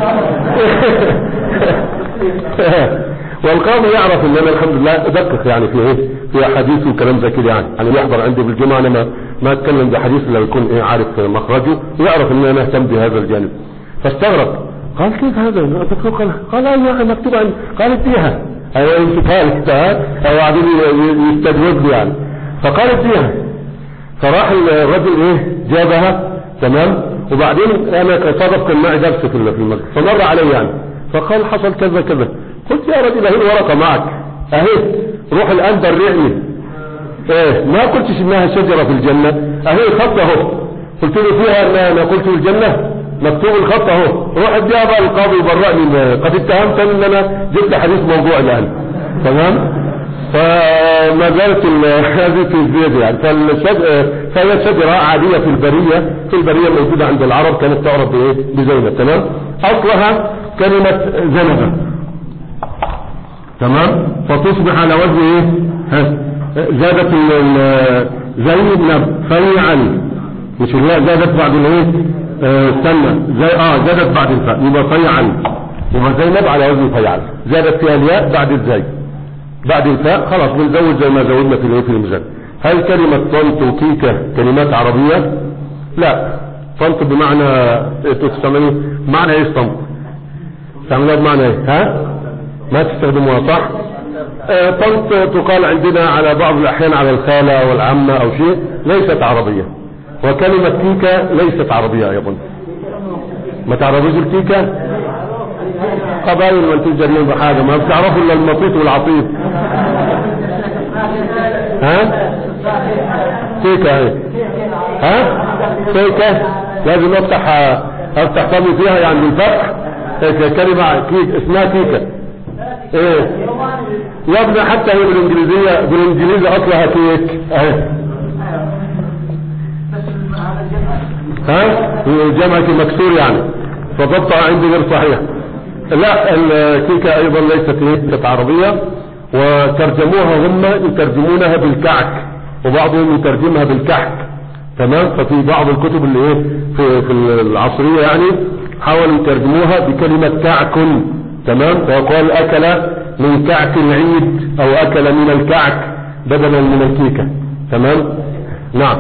والقاضي يعرف ان انا الحمد لله ادقق يعني في ايه في احاديث وكلام زي كده يعني يعني يحضر عندي بالجمعه انا ما ما اتكلم بحديث الا يكون ايه عارف مخرجه ويعرف ان انا اهتم بهذا الجانب فاستغرب قال كيف هذا الدكتور قال قال ايوه مكتوب عندي قال اديها ايوه يمسكها لك او قاعدين يستجوب يعني فقال اديها فراح الرجل ايه جابها تمام وبعدين انا صادف كان معي درس في المسجد فمر علي يعني فقال حصل كذا كذا قلت يا رجل اهي الورقه معك اهي روح الان درعني ايه ما قلتش انها شجره في الجنه اهي خط اهو قلت له فيها ان انا قلت في الجنه مكتوب الخط اهو روح اديها بقى القاضي يبرئني قد اتهمتني ان انا جبت حديث موضوع الان تمام فما زالت ال- هذه في الزيادة يعني فالشج- فهي شجرة عادية في البرية في البرية الموجودة عند العرب كانت تعرف بإيه بزينب تمام أصلها كلمة زنبة تمام فتصبح على وزن إيه ها زادت ال- ال- زينب فيعا مش اللي هي زادت بعد الايه آه، استنى زي اه زادت بعد الفاء يبقى فيعا يبقى زينب على وزن فيعل زادت فيها الياء بعد الزي بعد الفاء خلاص بنزود زي ما زودنا في الايه في الميزان هل كلمة طنط وكيكة كلمات عربية لا طنط بمعنى تستعملوا معنى ايه طنط تعملوها بمعنى ايه ها ما تستخدموها صح آه، طنط تقال عندنا على بعض الاحيان على الخالة والعمة او شيء ليست عربية وكلمة كيكة ليست عربية ايضا ما تعرفوش الكيكة قبائل ما انتوا جاريين بحاجة ما بتعرفوا الا المطيط والعطيط ها كيكة اهي ها كيكة لازم افتح افتح فمي فيها يعني بالفتح هيك كلمة كيك اسمها كيكة ايه يا ابني حتى هي بالانجليزية بالانجليزي اصلها كيك اهي ها الجمع مكسور يعني فضبطها عندي غير صحيح لا الكيكة ايضا ليست ليست عربية وترجموها هم يترجمونها بالكعك وبعضهم يترجمها بالكحك تمام ففي بعض الكتب اللي ايه في, في العصرية يعني حاولوا يترجموها بكلمة كعك تمام وقال اكل من كعك العيد او اكل من الكعك بدلا من الكيكة تمام نعم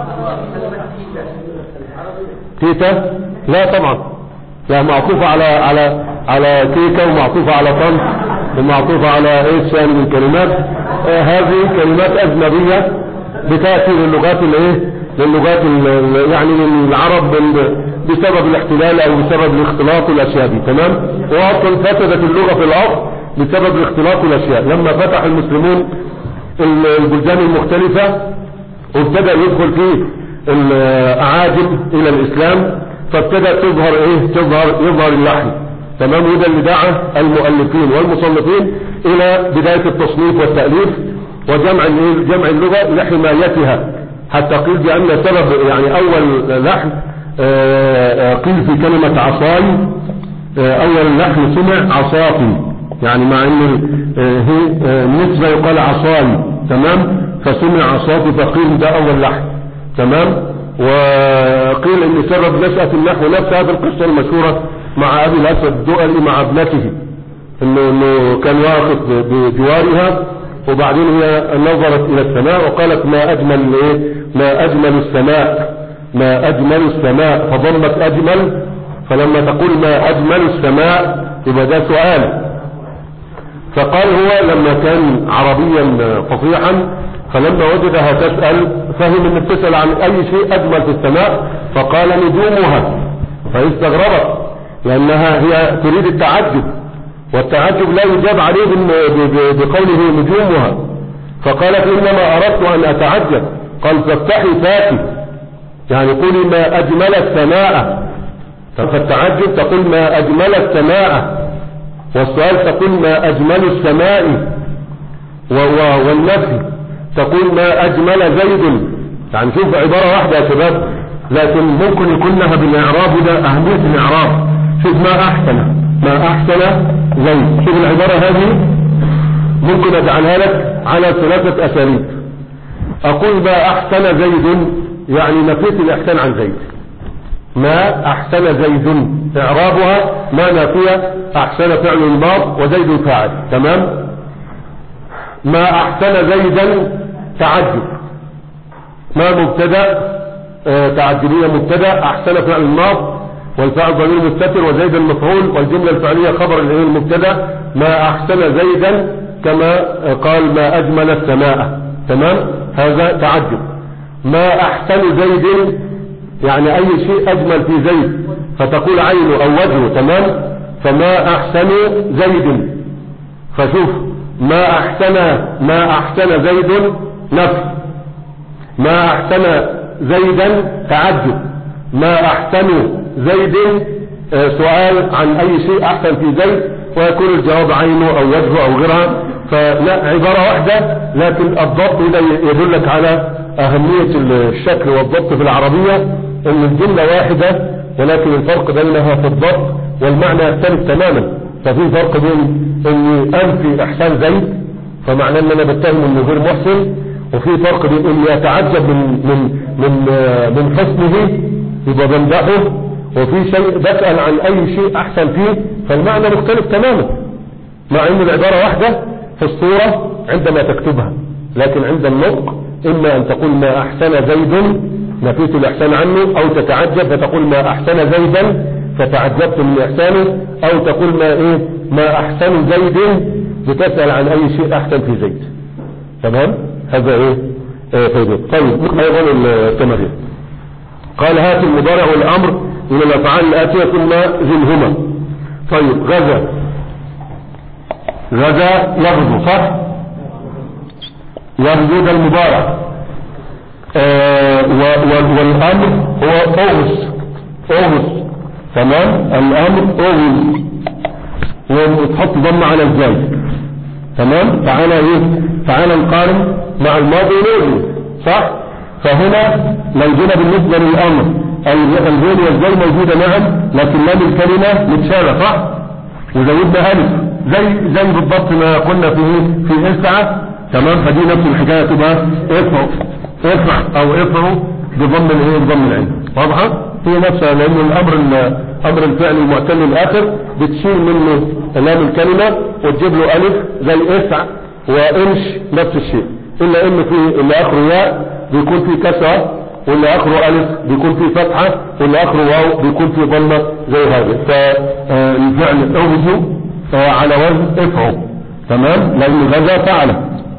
تيتا لا طبعا لا معطوفة على على على كيكة ومعطوفة على طنط ومعطوفة على ايش يعني من كلمات آه هذه كلمات اجنبية بتأتي للغات الايه للغات ال- يعني للعرب بال- بسبب الاحتلال او بسبب الاختلاط والاشياء دي تمام واصلا فسدت اللغة في الاصل بسبب الاختلاط والاشياء لما فتح المسلمون ال- البلدان المختلفة وابتدأ يدخل فيه الاعاجم الى الاسلام فابتدأ تظهر ايه تظهر يظهر اللحن تمام وده اللي دعا المؤلفين والمصنفين الى بداية التصنيف والتأليف وجمع الايه؟ جمع اللغة لحمايتها حتى قيل بأن سبب يعني اول لحن آه، آه، قيل في كلمة عصاي آه، اول لحن سمع عصافي يعني مع ان ال- آه، هي آه، النسبة يقال عصاي تمام فسمع عصافي فقيل ده اول لحن تمام وقيل ان سبب نشأة النحو نفسها في القصة المشهورة مع ابي الاسد الدؤلي مع ابنته انه, إنه كان واقف بجوارها وبعدين هي نظرت الى السماء وقالت ما اجمل ايه ما اجمل السماء ما اجمل السماء فضمت اجمل فلما تقول ما اجمل السماء يبقى ده سؤال فقال هو لما كان عربيا فصيحا فلما وجدها تسأل فهم ان بتسأل عن اي شيء اجمل في السماء فقال نجومها فاستغربت لانها هي تريد التعجب والتعجب لا يجاب عليه بال- ب- ب- بقوله نجومها فقالت انما اردت ان اتعجب قال فافتحي فاكي يعني قولي ما أجمل السماء ففي التعجب تقول ما أجمل السماء والسؤال تقول ما أجمل السماء و- و- والنفي تقول ما أجمل زيد يعني شوف عبارة واحدة يا شباب لكن ممكن يكون لها بالإعراب وده أهمية الإعراب شوف ما أحسن ما أحسن زيد شوف العبارة هذه ممكن أجعلها لك على ثلاثة أساليب أقول ما أحسن زيد يعني نفيت الإحسان عن زيد ما أحسن زيد إعرابها ما نافية أحسن فعل الماض وزيد فاعل تمام ما أحسن زيدا تعجب ما مبتدا آه، تعجبية مبتدا أحسن فعل الماض والفاعل ضمير مستتر وزيد المفعول والجملة الفعلية خبر الايه المبتدا ما أحسن زيدا كما آه، قال ما أجمل السماء تمام هذا تعجب ما أحسن زيد يعني أي شيء أجمل في زيد فتقول عينه أو وجهه تمام فما أحسن زيد فشوف ما أحسن ما أحسن زيد نفس ما أحسن زيدا تعجب ما أحسن زيد آه، سؤال عن أي شيء أحسن في زيد ويكون الجواب عينه أو وجهه أو غيرها فلا عبارة واحدة لكن الضبط ده يدلك على أهمية الشكل والضبط في العربية أن الجملة واحدة ولكن الفرق بينها في الضبط والمعنى يختلف تماما ففي فرق بين أني أنفي إحسان زيد فمعناه أن أنا بتهم أنه غير محسن وفي فرق بين أني أتعجب من من من آه، من حسنه يبقى بمدحه وفي شيء بسأل عن أي شيء أحسن فيه فالمعنى مختلف تماما مع أن العبارة واحدة في الصورة عندما تكتبها لكن عند النطق إما أن تقول ما أحسن زيد نفيت الإحسان عنه أو تتعجب فتقول ما أحسن زيدا فتعجبت من إحسانه أو تقول ما إيه ما أحسن زيد بتسأل عن أي شيء أحسن في زيد تمام هذا إيه آه فيديو طيب نقرأ أيضا التمارين قال هات المضارع والأمر من الأفعال الآتية ثم زلهما طيب غزا غزا يغزو صح يغزو ده المضارع آه و- و- والأمر هو أغز أغز تمام الأمر أغز وتحط ضم على الزاي تمام تعالى ايه تعالى نقارن مع الماضي ونوزن صح فهنا لو جينا بالنسبة للأمر أي الزين والزي موجودة معا لكن لام الكلمة متشالة صح وزودنا ألف زي زي بالضبط ما قلنا في في اسعى تمام فدي نفس الحكاية تبقى ارفع ارفع او ارفعوا بضم الايه بضم العين واضحة هي نفسها لان الامر ال- امر الفعل المعتل الاخر بتشيل منه لام الكلمة وتجيب له الف زي اسع وانش نفس الشيء الا ان في اللي اخره ياء بيكون في كسرة واللي اخره الف بيكون في فتحة واللي اخره واو بيكون في ضمة زي هذا فالفعل اوجه على وزن افعل تمام لان غزا فعله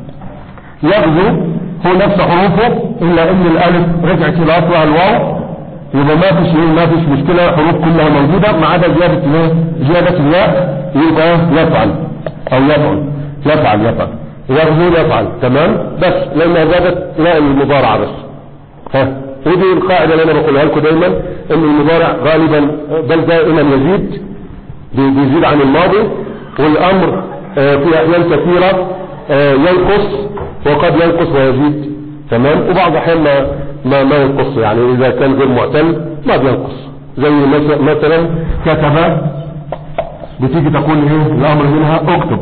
يغزو هو نفس حروفه الا ان الالف رجعت الى اصلها الواو يبقى ما فيش ايه ما فيش مشكلة حروف كلها موجودة ما عدا زيادة الايه زيادة الياء يبقى يفعل او يفعل يفعل يفعل يغزو يفعل تمام بس لانها زادت لا المضارعة بس ها ودي القاعدة اللي انا بقولها لكم دايما ان المضارع غالبا بل دائما يزيد بي- بيزيد عن الماضي والامر آه، في احيان كثيرة آه، ينقص وقد ينقص ويزيد تمام وبعض الاحيان ما ما ما ينقص يعني اذا كان غير معتل ما بينقص زي مس- مثلا كتب بتيجي تقول ايه الامر منها اكتب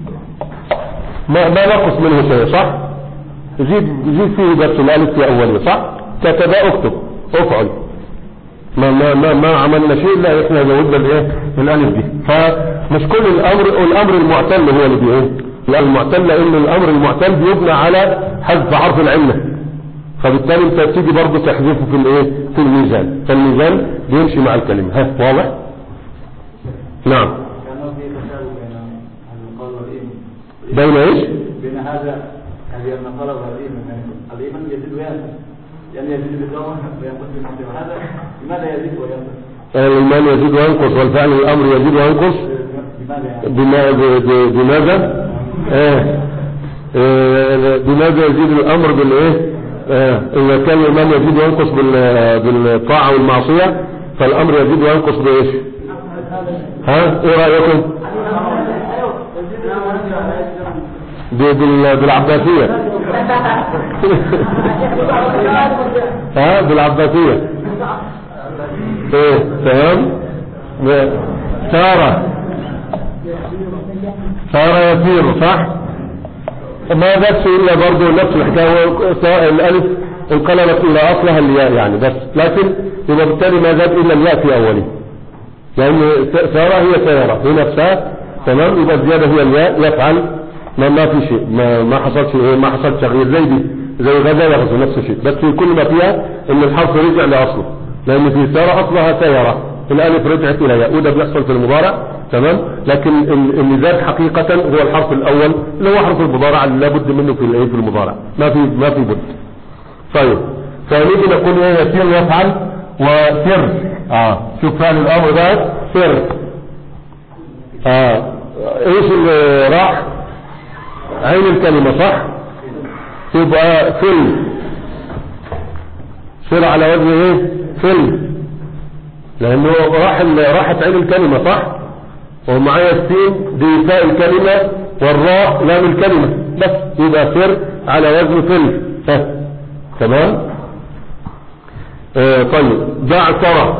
ما ما نقص منه شيء صح زيد زيد فيه بس الالف في اوله صح كتب اكتب افعل ما ما ما ما عملنا شيء لا احنا زودنا الايه الالف دي فمش كل الامر الامر المعتل هو اللي بايه لا المعتل لان الامر المعتل بيبنى على حذف حرف العله فبالتالي انت تيجي برضه تحذفه في الايه في الميزان فالميزان بيمشي مع الكلمه ها واضح نعم كان في تساوي بين القول والإيم بين ايش بين هذا هذه المقالة والإيم يعني الإيمان يزيد وينقص يعني يزيد بالدوام وينقص بالماضي وهذا لماذا يزيد وينقص؟ المال يزيد وينقص والفعل الامر يزيد وينقص لماذا يعني؟ بما ب- ب- بماذا آه. آه، بماذا يزيد الامر بالايه آه، إذا كان الإمام يزيد وينقص بال- بالطاعة والمعصية فالأمر يزيد وينقص بإيش ها إيه رأيكم ب- بال- بالعباسية ها بالعباسية ايه تمام ب- سارة سارة يسير صح ما بس الا برضه نفس الحكايه هو سواء الالف انقلبت الى اصلها الياء يعني بس لكن يبقى بالتالي ما زاد الا الياء في اوله لان س- سارة هي سيارة هي نفسها تمام يبقى الزيادة هي الياء يفعل ما ما في شيء ما ما حصلش ما حصل تغيير زي دي زي غدا يغزو نفس الشيء بس في كل ما فيها ان الحرف رجع لاصله لان في سارة اصلها سيارة الالف رجعت الى ياء وده بيحصل في المضارع تمام لكن ال- اللي زاد حقيقة هو الحرف الاول اللي هو حرف المضارع اللي لابد منه في الايه في المضارع ما في ما في بد طيب فنيجي نقول ايه يسير يفعل وسر اه شوف فعل الامر ده سر اه ايش اللي راح عين الكلمة صح تبقى فل سر على وزن ايه فل لانه راح ال- راحت عين الكلمة صح ومعايا السين دي فاء الكلمة والراء لام الكلمة بس يبقى سر على وزن فل ها. تمام آه طيب بعثرة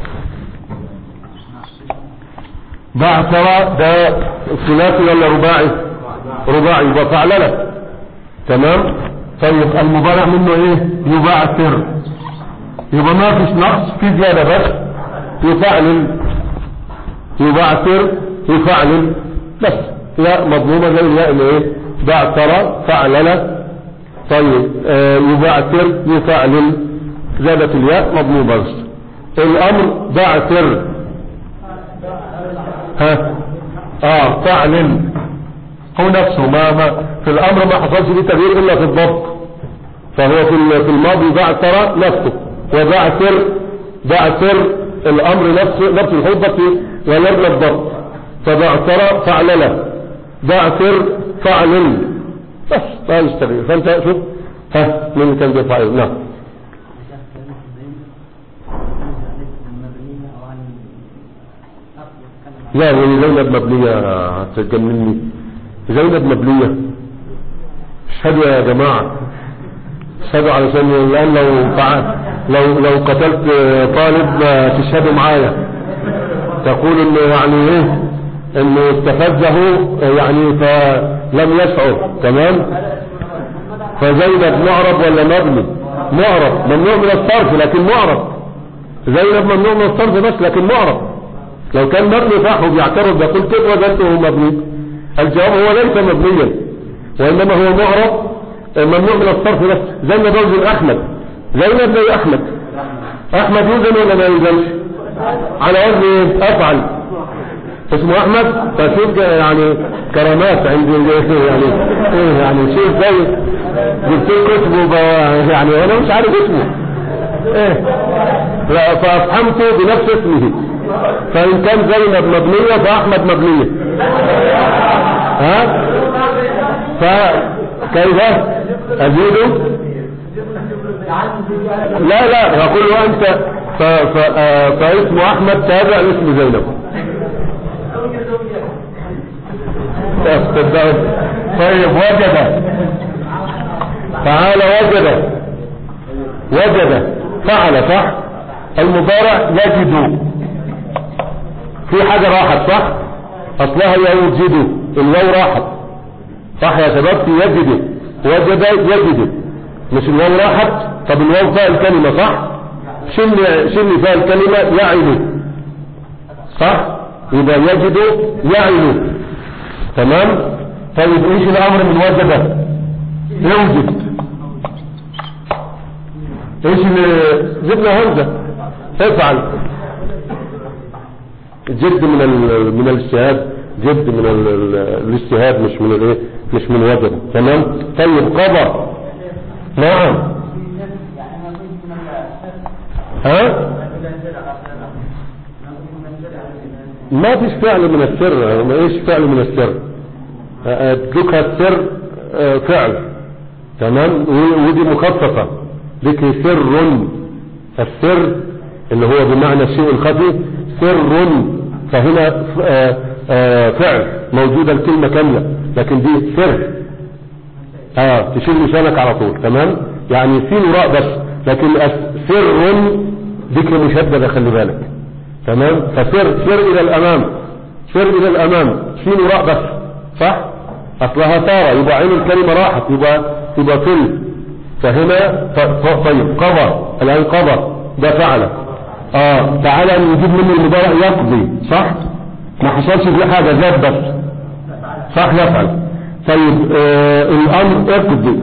بعثرة ده ثلاثي ولا رباعي رباعي يبقى فعللة تمام طيب المضارع منه ايه يبعثر يبقى ما فيش نقص في زيادة بس يفعلل يبعثر يفعلل بس لا مضمومة زي الياء اللي ايه بعثر فعلل طيب آه يبعثر يفعلل زادت الياء مضمومة بس الامر بعثر ها اه فعلل هو نفسه ما, ما في الامر ما حصلش فيه تغيير الا في الضبط فهو في ال- في الماضي بعثر نفسه وبعثر بعثر الامر نفسه نفس الحب في ولدنا الضبط فبعثر فعلله بعثر فعلل بس ما يستغير فانت شوف ها مين كان بيفعل نعم لا هي زينب مبنية هتجنني زينب مبنية اشهدوا يا جماعة اشهدوا علشان الآن لو فعل لو لو قتلت طالب ما تشهدوا معايا تقول انه يعني ايه انه استفزه يعني فلم يشعر تمام فزينب معرب ولا مبني معرب ممنوع من الصرف لكن معرب زينب ممنوع من الصرف بس لكن معرب لو كان مبني صح وبيعترض بيقول كيف وجدته مبني الجواب هو ليس مبنيا وانما هو معرب ممنوع من الصرف بس زي ما بوزن احمد زينب زي احمد احمد يوزن ولا ما يوزنش على وزن ايه افعل اسمه احمد فشوف يعني كرامات عند يعني ايه يعني شيء زي جبت له كتبه ب- يعني انا مش عارف اسمه ايه لا فافهمته بنفس اسمه فان كان زينب مبنية فاحمد مبنية ها فكيف ازيده لا لا يقول له انت ف... ف... آه، فاسم احمد تابع لاسم زينب صدقوا. طيب وجد تعالى وجد وجد فعل صح المضارع يجد في حاجة راحت صح اصلها يوجد الواو راحت صح يا شباب في يجد وجد يجد مش الواو راحت طب الواو فيها الكلمة صح شل شل فيها الكلمة يعل صح يبقى يجد يعل تمام طيب ايش الامر من وجد يوجد ايش اللي جبنا همزة افعل جد من ال... من الاجتهاد جد من ال... ال- الاجتهاد مش من الايه مش من وجد تمام طيب قضى نعم ها ما فيش فعل من السر ما ايش فعل من السر ادلكها السر آه، فعل تمام و- ودي مخففة ذكر سر السر اللي هو بمعنى الشيء الخفي سر فهنا ف- آه، آه، فعل موجودة الكلمة كاملة لكن دي سر اه تشيل لسانك على طول تمام يعني سين وراء بس لكن أس- سر ذكر مشددة خلي بالك تمام فسر سر الى الامام سر الى الامام سين وراء بس صح اصلها طارة يبقى عين الكلمة راحت يبقى يبقى فل فهنا ط- ط- طيب قضى الان قضى ده فعل اه تعالى نجيب منه المضارع يقضي صح ما حصلش فيه حاجة زاد بس صح يفعل طيب آه الامر اقضي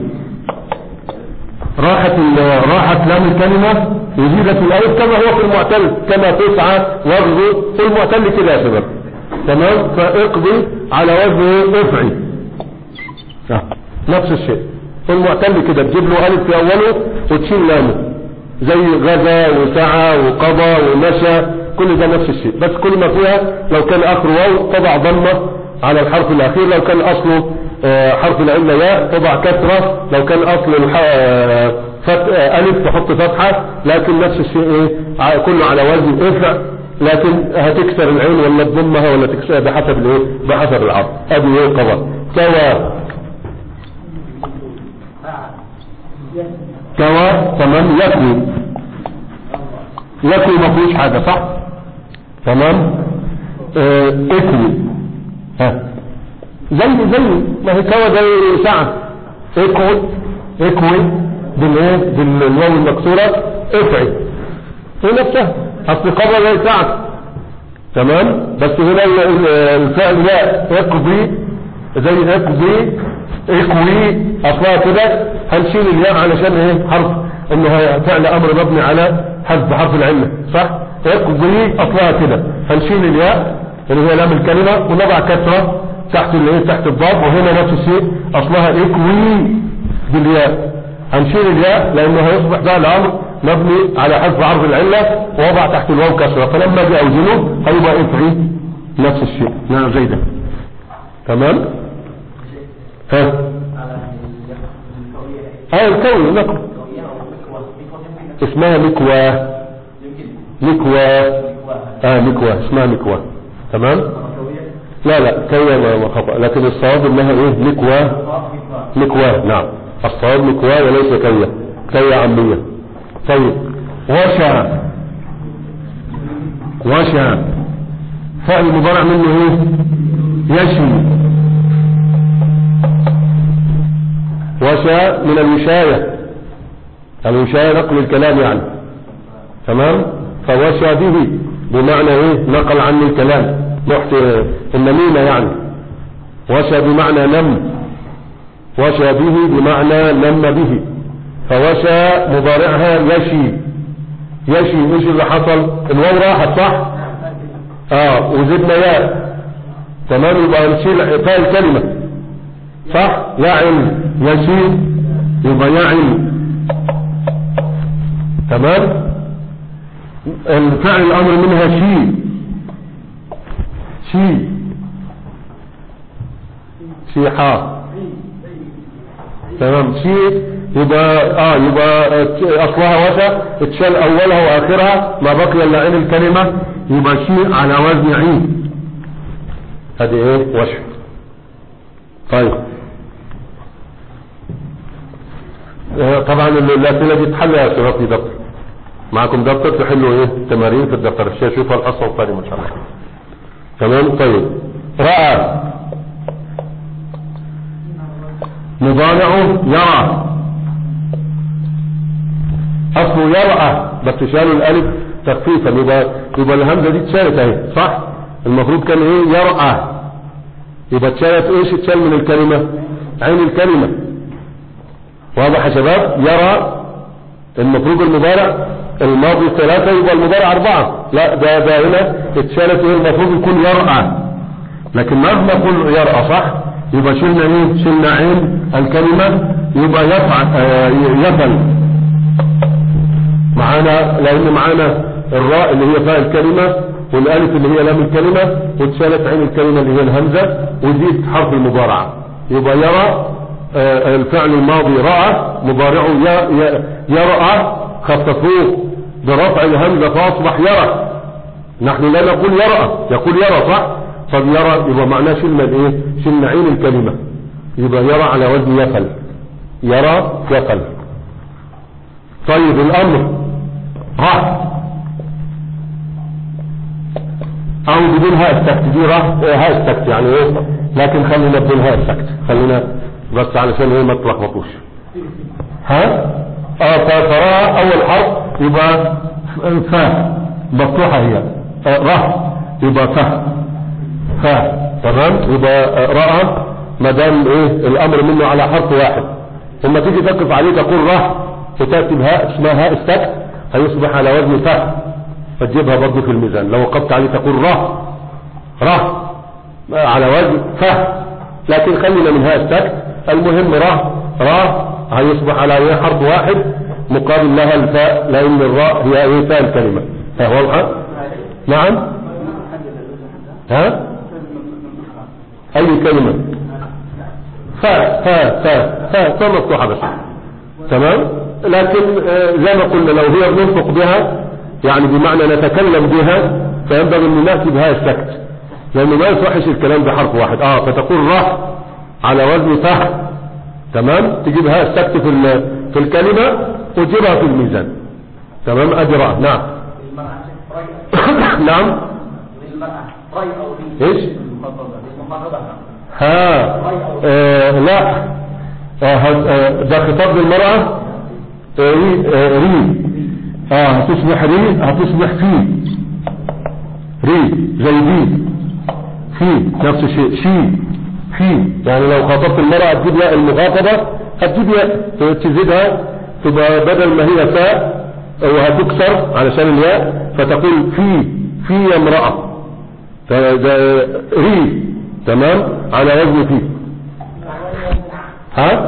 راحت ال- راحت لام الكلمة وزيدت الالف كما هو في المعتل كما تسعى واغضي في المعتل كده يا شباب تمام فاقضي على وزن افعي آه، نفس الشيء في المعتل كده تجيب له الف في اوله وتشيل لامه زي غزا وسعى وقضى ومشى كل ده نفس الشيء بس كل ما فيها لو كان اخر واو تضع ضمه على الحرف الاخير لو كان اصله آه، حرف العلة ياء تضع كسرة لو كان اصل الح... آه، فت... آه، الف تحط فتحة لكن نفس الشيء ايه ع- كله على وزن افع لكن هتكسر العين ولا تضمها ولا تكسرها بحسب الايه بحسب العرض ادي ايه قضاء كوا كوا تمام يكوي يكوي ما فيهوش حاجة صح تمام اه اكوي ها زي زي ما هي كوا زي ساعة اكوي اكوي بالايه بالواو المكسورة افعي هي نفسها اصل قبل زي ساعة تمام بس هنا ال- ال- الفعل ده يقضي زي يقضي اكوي اصلها كده هنشيل الياء علشان ايه حرف انه هي فعل امر مبني على حذف حرف العله صح يقضي اصلها كده هنشيل الياء اللي هي لام الكلمه ونضع كسره تحت الايه تحت الضاد وهنا نفس الشيء اصلها اكوي بالياء هنشيل الياء لانه هيصبح ده الامر مبني على حذف حرف العله ووضع تحت الواو كسره فلما اجي اوزنه هيبقى افعي نفس الشيء نعم زي ده تمام ها اه الكوي نقل اسمها مكوى مكوى اه مكوى اسمها مكوى تمام لا لا كوى ما ما خطأ لكن الصواب انها ايه مكوى مكوى نعم الصواب مكوى وليس كوى كوى عامية طيب وشى وشى فعل مضارع منه ايه يشوي وشى من الوشاية الوشاية نقل الكلام يعني تمام فوشى به بمعنى ايه نقل عني الكلام محت النميمة يعني وشى بمعنى نم وشى به بمعنى نم به فوشى مضارعها يشي يشي ايش اللي حصل الواو راحت صح اه وزدنا ياء تمام يبقى نشيل فاء الكلمة صح يعن يشي يبقى يعن تمام الفعل الامر منها شي شي شيحا تمام شي يبقى اه يبقى اصلها وسع اتشال اولها واخرها ما بقي الا عين الكلمة يبقى شي على وزن عين هذه ايه وشح طيب آه، طبعا الاسئله دي تحل يا شباب في دفتر معكم دفتر تحلوا ايه تمارين في الدفتر الشيء شوفها الحصه القادمه ان شاء الله تمام طيب راى مضارعه يرى اصله يرأى بس شالوا الالف تخفيفا يبقى يبقى الهمزه دي اتشالت اهي صح المفروض كان ايه يرأى يبقى اتشالت ايش اتشال من الكلمه عين الكلمه واضح يا شباب يرى المفروض المضارع الماضي ثلاثة يبقى المضارع أربعة لا ده ده هنا اتشالت ايه المفروض يكون يرأى لكن مهما قل يرأى صح يبقى شلنا ايه شلنا عين الكلمة يبقى يفعل آه يفعل معانا لان معانا الراء اللي هي فاء الكلمة والالف اللي هي لام الكلمة واتشالت عين الكلمة اللي هي الهمزة وزيد حرف المضارعة يبقى يرى آه، الفعل الماضي رأى مضارعه ي- ي- يرأى خففوه برفع الهمزة فأصبح يرى نحن لا نقول يرى يقول يرى صح طب يرى يبقى معناه شلنا الايه شلنا عين الكلمة يبقى يرى على وزن يفل يرى يفل طيب الامر ها او بدون هاء السكت دي راه هاء السكت يعني ايه لكن خلينا بدون هاء السكت خلينا بس علشان ايه ما تلخبطوش ها اه ف- فراء اول حرف يبقى ف- فا مفتوحة هي آه، ره يبقى فا فا تمام يبقى آه، رأى ما دام ايه الامر منه على حرف واحد ثم تيجي تقف عليه تقول ره وتأتي بهاء اسمها هاء السكت هيصبح على وزن فا فتجيبها برضه في الميزان لو وقفت عليه تقول ره ره على وزن فا لكن خلينا من هاء السكت المهم ره ره هيصبح على ايه حرف واحد مقابل لها الفاء لان الراء هي ايه فاء الكلمة ها واضحة نعم ها اي كلمة فاء فاء فاء فاء فاء مفتوحة بس تمام لكن آه، زي ما قلنا لو هي بننطق بها يعني بمعنى نتكلم بها فينبغي ان ناتي بها السكت لانه ما يصحش الكلام بحرف واحد اه فتقول ره على وزن فه تمام تجيبها السكت في ال- في الكلمة وتجيبها في الميزان تمام ادي رأى نعم نعم ايش ها آه لا آه هت- آه، ده خطاب للمرأة آه، ري آه، ري اه هتصبح ري هتصبح في ري زي دي في نفس الشيء شي في يعني لو خاطبت المرأة هتجيب ياء المخاطبة هتجيب ياء تزيدها تبقى بدل ما هي فاء وهتكسر علشان الياء فتقول في في يا امرأة فده ري تمام على وزن في ها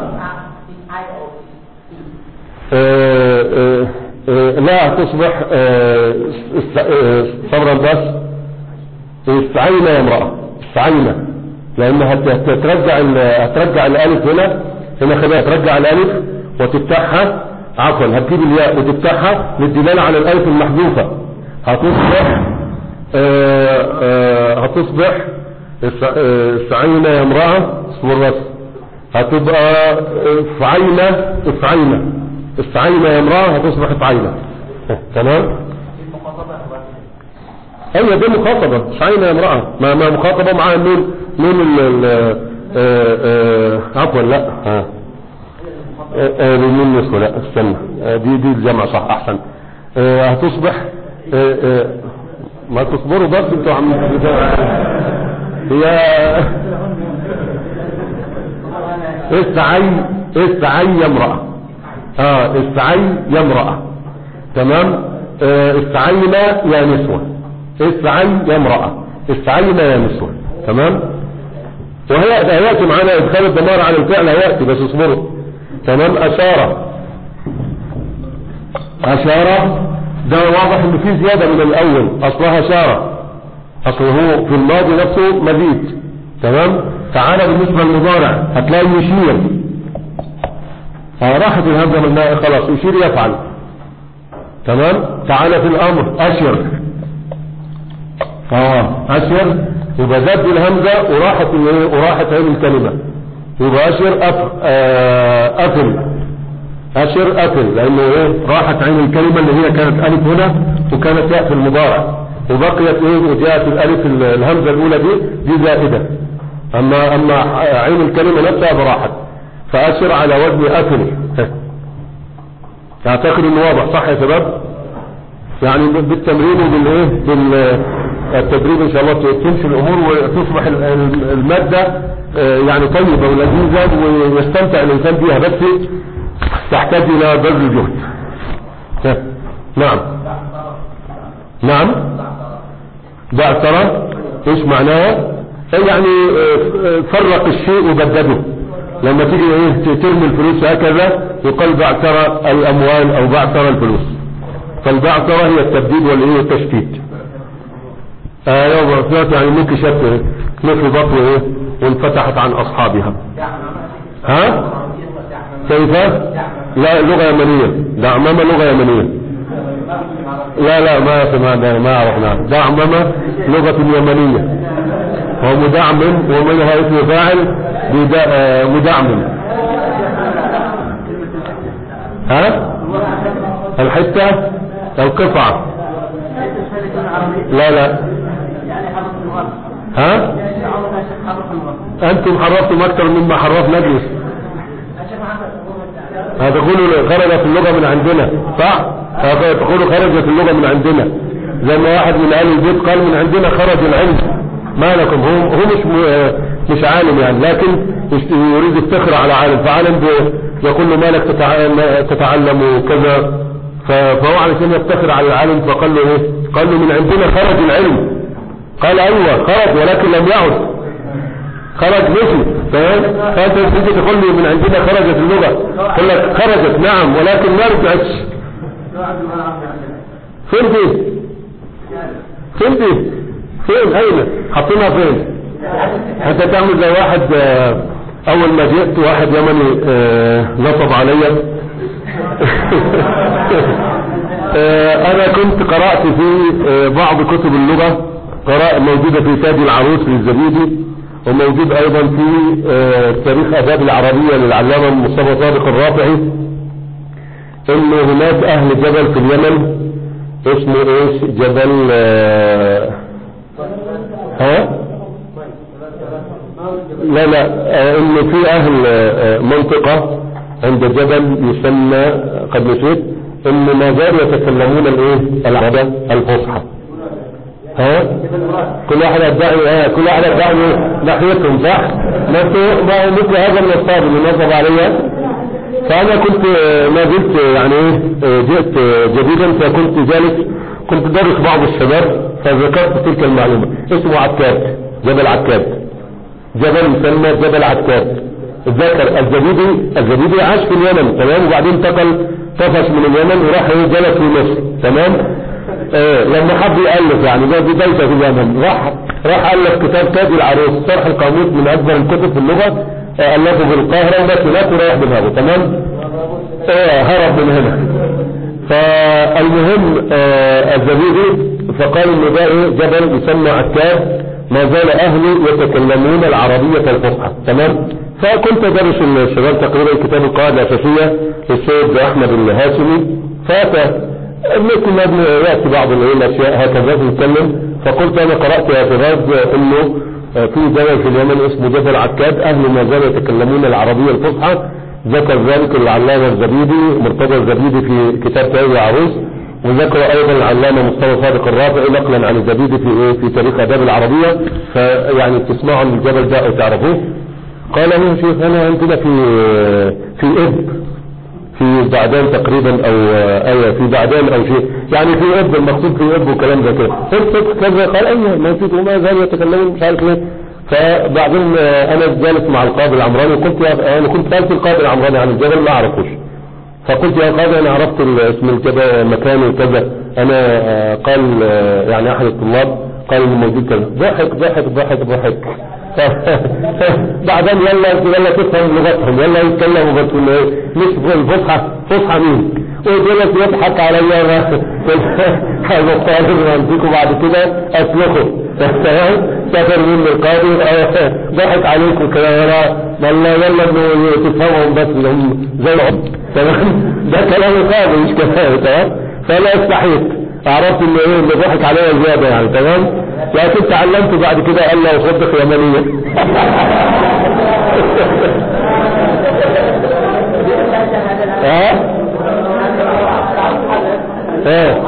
آه، آه، آه، لا تصبح آه، است- آه، صبرا بس استعينا يا امرأة استعينا لانها هت- هترجع ال- هترجع الالف هنا هنا خليها ترجع الالف وتفتحها عفوا هتجيب الياء وتفتحها للدلالة على الالف المحذوفة هتصبح آه، آه، هتصبح است- آه، استعينا يا امرأة اصبر بس هتبقى آه، فعينة افعينة استعينا يا امرأة هتصبح افعينة تمام ايوه دي مخاطبة مش عينة يا امرأة ما, ما مخاطبة معاها النون نون ال ال آه، آه، عفوا لا ها آه، آه، النون نسوة لا استنى آه، دي دي الجمع صح احسن آه، هتصبح آه، آه، ما تصبروا بس انتوا عم هي استعي استعي يا امرأة اه استعي يا امرأة تمام آه، استعينا يا نسوة استعي يا امرأة استعينا يا نسوة تمام وهي هيأتي معانا ادخال الضمار على الفعل هيأتي بس اصبروا تمام اشارة اشارة ده واضح ان في زيادة من الاول اصلها اشارة اصله هو في الماضي نفسه مزيد تمام تعالى بالنسبة للمضارع هتلاقي يشير اه راحت الهمزة من الماء خلاص يشير يفعل تمام تعالى في الامر اشر اه اشر يبقى زاد الهمزة وراحت الايه وراحت عين الكلمة يبقى اشر أف... آه، افل اشر افل لانه ايه راحت عين الكلمة اللي هي كانت الف هنا وكانت ياء في المضارع وبقيت ايه وجاءت الالف ال- الهمزة الاولى دي دي زائدة اما اما عين الكلمة نفسها براحت فاشر على وزن افل اعتقد انه واضح صح يا شباب يعني بالتمرين وبالايه بالتدريب ان شاء الله تمشي الامور وتصبح ال- ال- المادة آه، يعني طيبة ولذيذة ويستمتع الانسان بيها بس تحتاج الى بذل جهد ها، نعم نعم بعثرة ايش معناها إيه يعني آه، آه، فرق الشيء وبدده لما تيجي ايه ترمي الفلوس هكذا يقال بعثرة الاموال او بعثرة الفلوس فالبعثرة هي التبديد والايه والتشتيت آه يوم بعثرة يعني ممكن شت مثل بطن ايه وانفتحت عن اصحابها ها كيف لا لغة يمنية دعممة لغة يمنية لا لا ما سمعنا ما عرفنا دعممة لغة يمنية هو مدعم ومنها اسم فاعل بدا- آه، مدعم ها الحتة القطعة لا لا ها انتم حرفتم اكثر مما حرف نجلس هتقولوا خرجت اللغة من عندنا صح هتقولوا خرجت اللغة من عندنا زي ما واحد من اهل البيت قال من عندنا خرج العلم ما لكم هو هو مش م- مش عالم يعني لكن يشت- يريد يفتخر على عالم فعالم ب- يقول له مالك تتع- تتعلم وكذا ف- فهو علشان يفتخر على العالم فقال له ايه قال له من عندنا خرج العلم قال ايوه خرج ولكن لم يعد خرج مشي تمام فانت تيجي تقول لي من عندنا خرجت اللغة يقول لك خرجت نعم ولكن ما رجعتش فين دي فين دي فين اين حطيناها فين انت تعمل زي واحد آه، اول ما جئت واحد يمني آه، نصب عليا آه، انا كنت قرأت في آه، بعض كتب اللغة قراءة موجودة في تاج العروس للزبيدي وموجود ايضا في آه، تاريخ اداب العربية للعلامة مصطفى صادق الرافعي انه هناك اهل جبل في اليمن اسمه ايش جبل آه، ها لا لا آه، انه في اهل آه، منطقة عند جبل يسمى قد نسيت انه ما زالوا يتكلمون الايه العربية الفصحى ها كل واحد يدعي اه كل واحد يدعي ناحيتهم صح نفس ما مثل هذا النصاب اللي نصب عليا فانا كنت آه، ما زلت آه، يعني ايه آه، جئت آه، جديدا فكنت جالس كنت دارس بعض الشباب فذكرت تلك المعلومة اسمه عكاد جبل عكاد جبل يسمى جبل عكاد ذكر الزبيدي الزبيدي عاش في اليمن تمام وبعدين انتقل طفش من اليمن وراح إيه جلس في مصر تمام آه لما حب يألف يعني ده بدايته في اليمن راح راح ألف كتاب تاج العروس شرح القاموس من أكبر الكتب في اللغة آه ألفه في القاهرة وبس هناك ورايح دماغه تمام آه هرب من هنا فالمهم آه الزبيدي فقال انه ده ايه جبل يسمى عكاد ما زال اهله يتكلمون العربية الفصحى تمام فكنت ادرس الشباب تقريبا كتاب القواعد الاساسية للسيد احمد الهاشمي فاتى مثل ما بن- ياتي بعض الايه الاشياء هكذا نتكلم فقلت انا قرات اعتراض انه آه، في جبل في اليمن اسمه جبل عكاد اهل ما زالوا يتكلمون العربية الفصحى ذكر ذلك العلامة الزبيدي مرتضى الزبيدي في كتاب تاوي العروس وذكر ايضا العلامة مصطفى صادق الرافعي نقلا عن الزبيدي في ايه في تاريخ اداب العربية فيعني تسمعوا عن الجبل ده او تعرفوه قال له يا شيخ انا عندنا في في اب في بعدان تقريبا او ايوه في بعدان او شيء يعني في اب المقصود في اب وكلام زي كده قلت كذا قال ايوه ما في وما زال يتكلمون مش عارف ليه فبعدين آه، انا جالس مع القاضي العمراني وقلت يا انا كنت سالت القاضي العمراني عن الجبل ما اعرفوش فقلت يا قاضي انا عرفت ال- اسم الجبل مكانه وكذا انا آه، قال آه، يعني احد الطلاب قال انه موجود كذا ضحك ضحك ضحك ضحك بعدين يلا يلا تفهم لغتهم يلا يتكلموا بس إنه إيه، مش الفصحى فصحى مين وجلس يضحك عليا هذا الطالب وامسكه بعد كده اسلخه تمام سافر مني القاضي آه، ضحك عليكم كده يلا يلا يلا انه تفهمهم بس إن هم زيهم تمام ده كلام القاضي مش كلام تمام فانا استحيت عرفت ان ايه اللي ضحك عليا زياده يعني تمام لكن تعلمت بعد كده الا اصدق يمنيا ها ها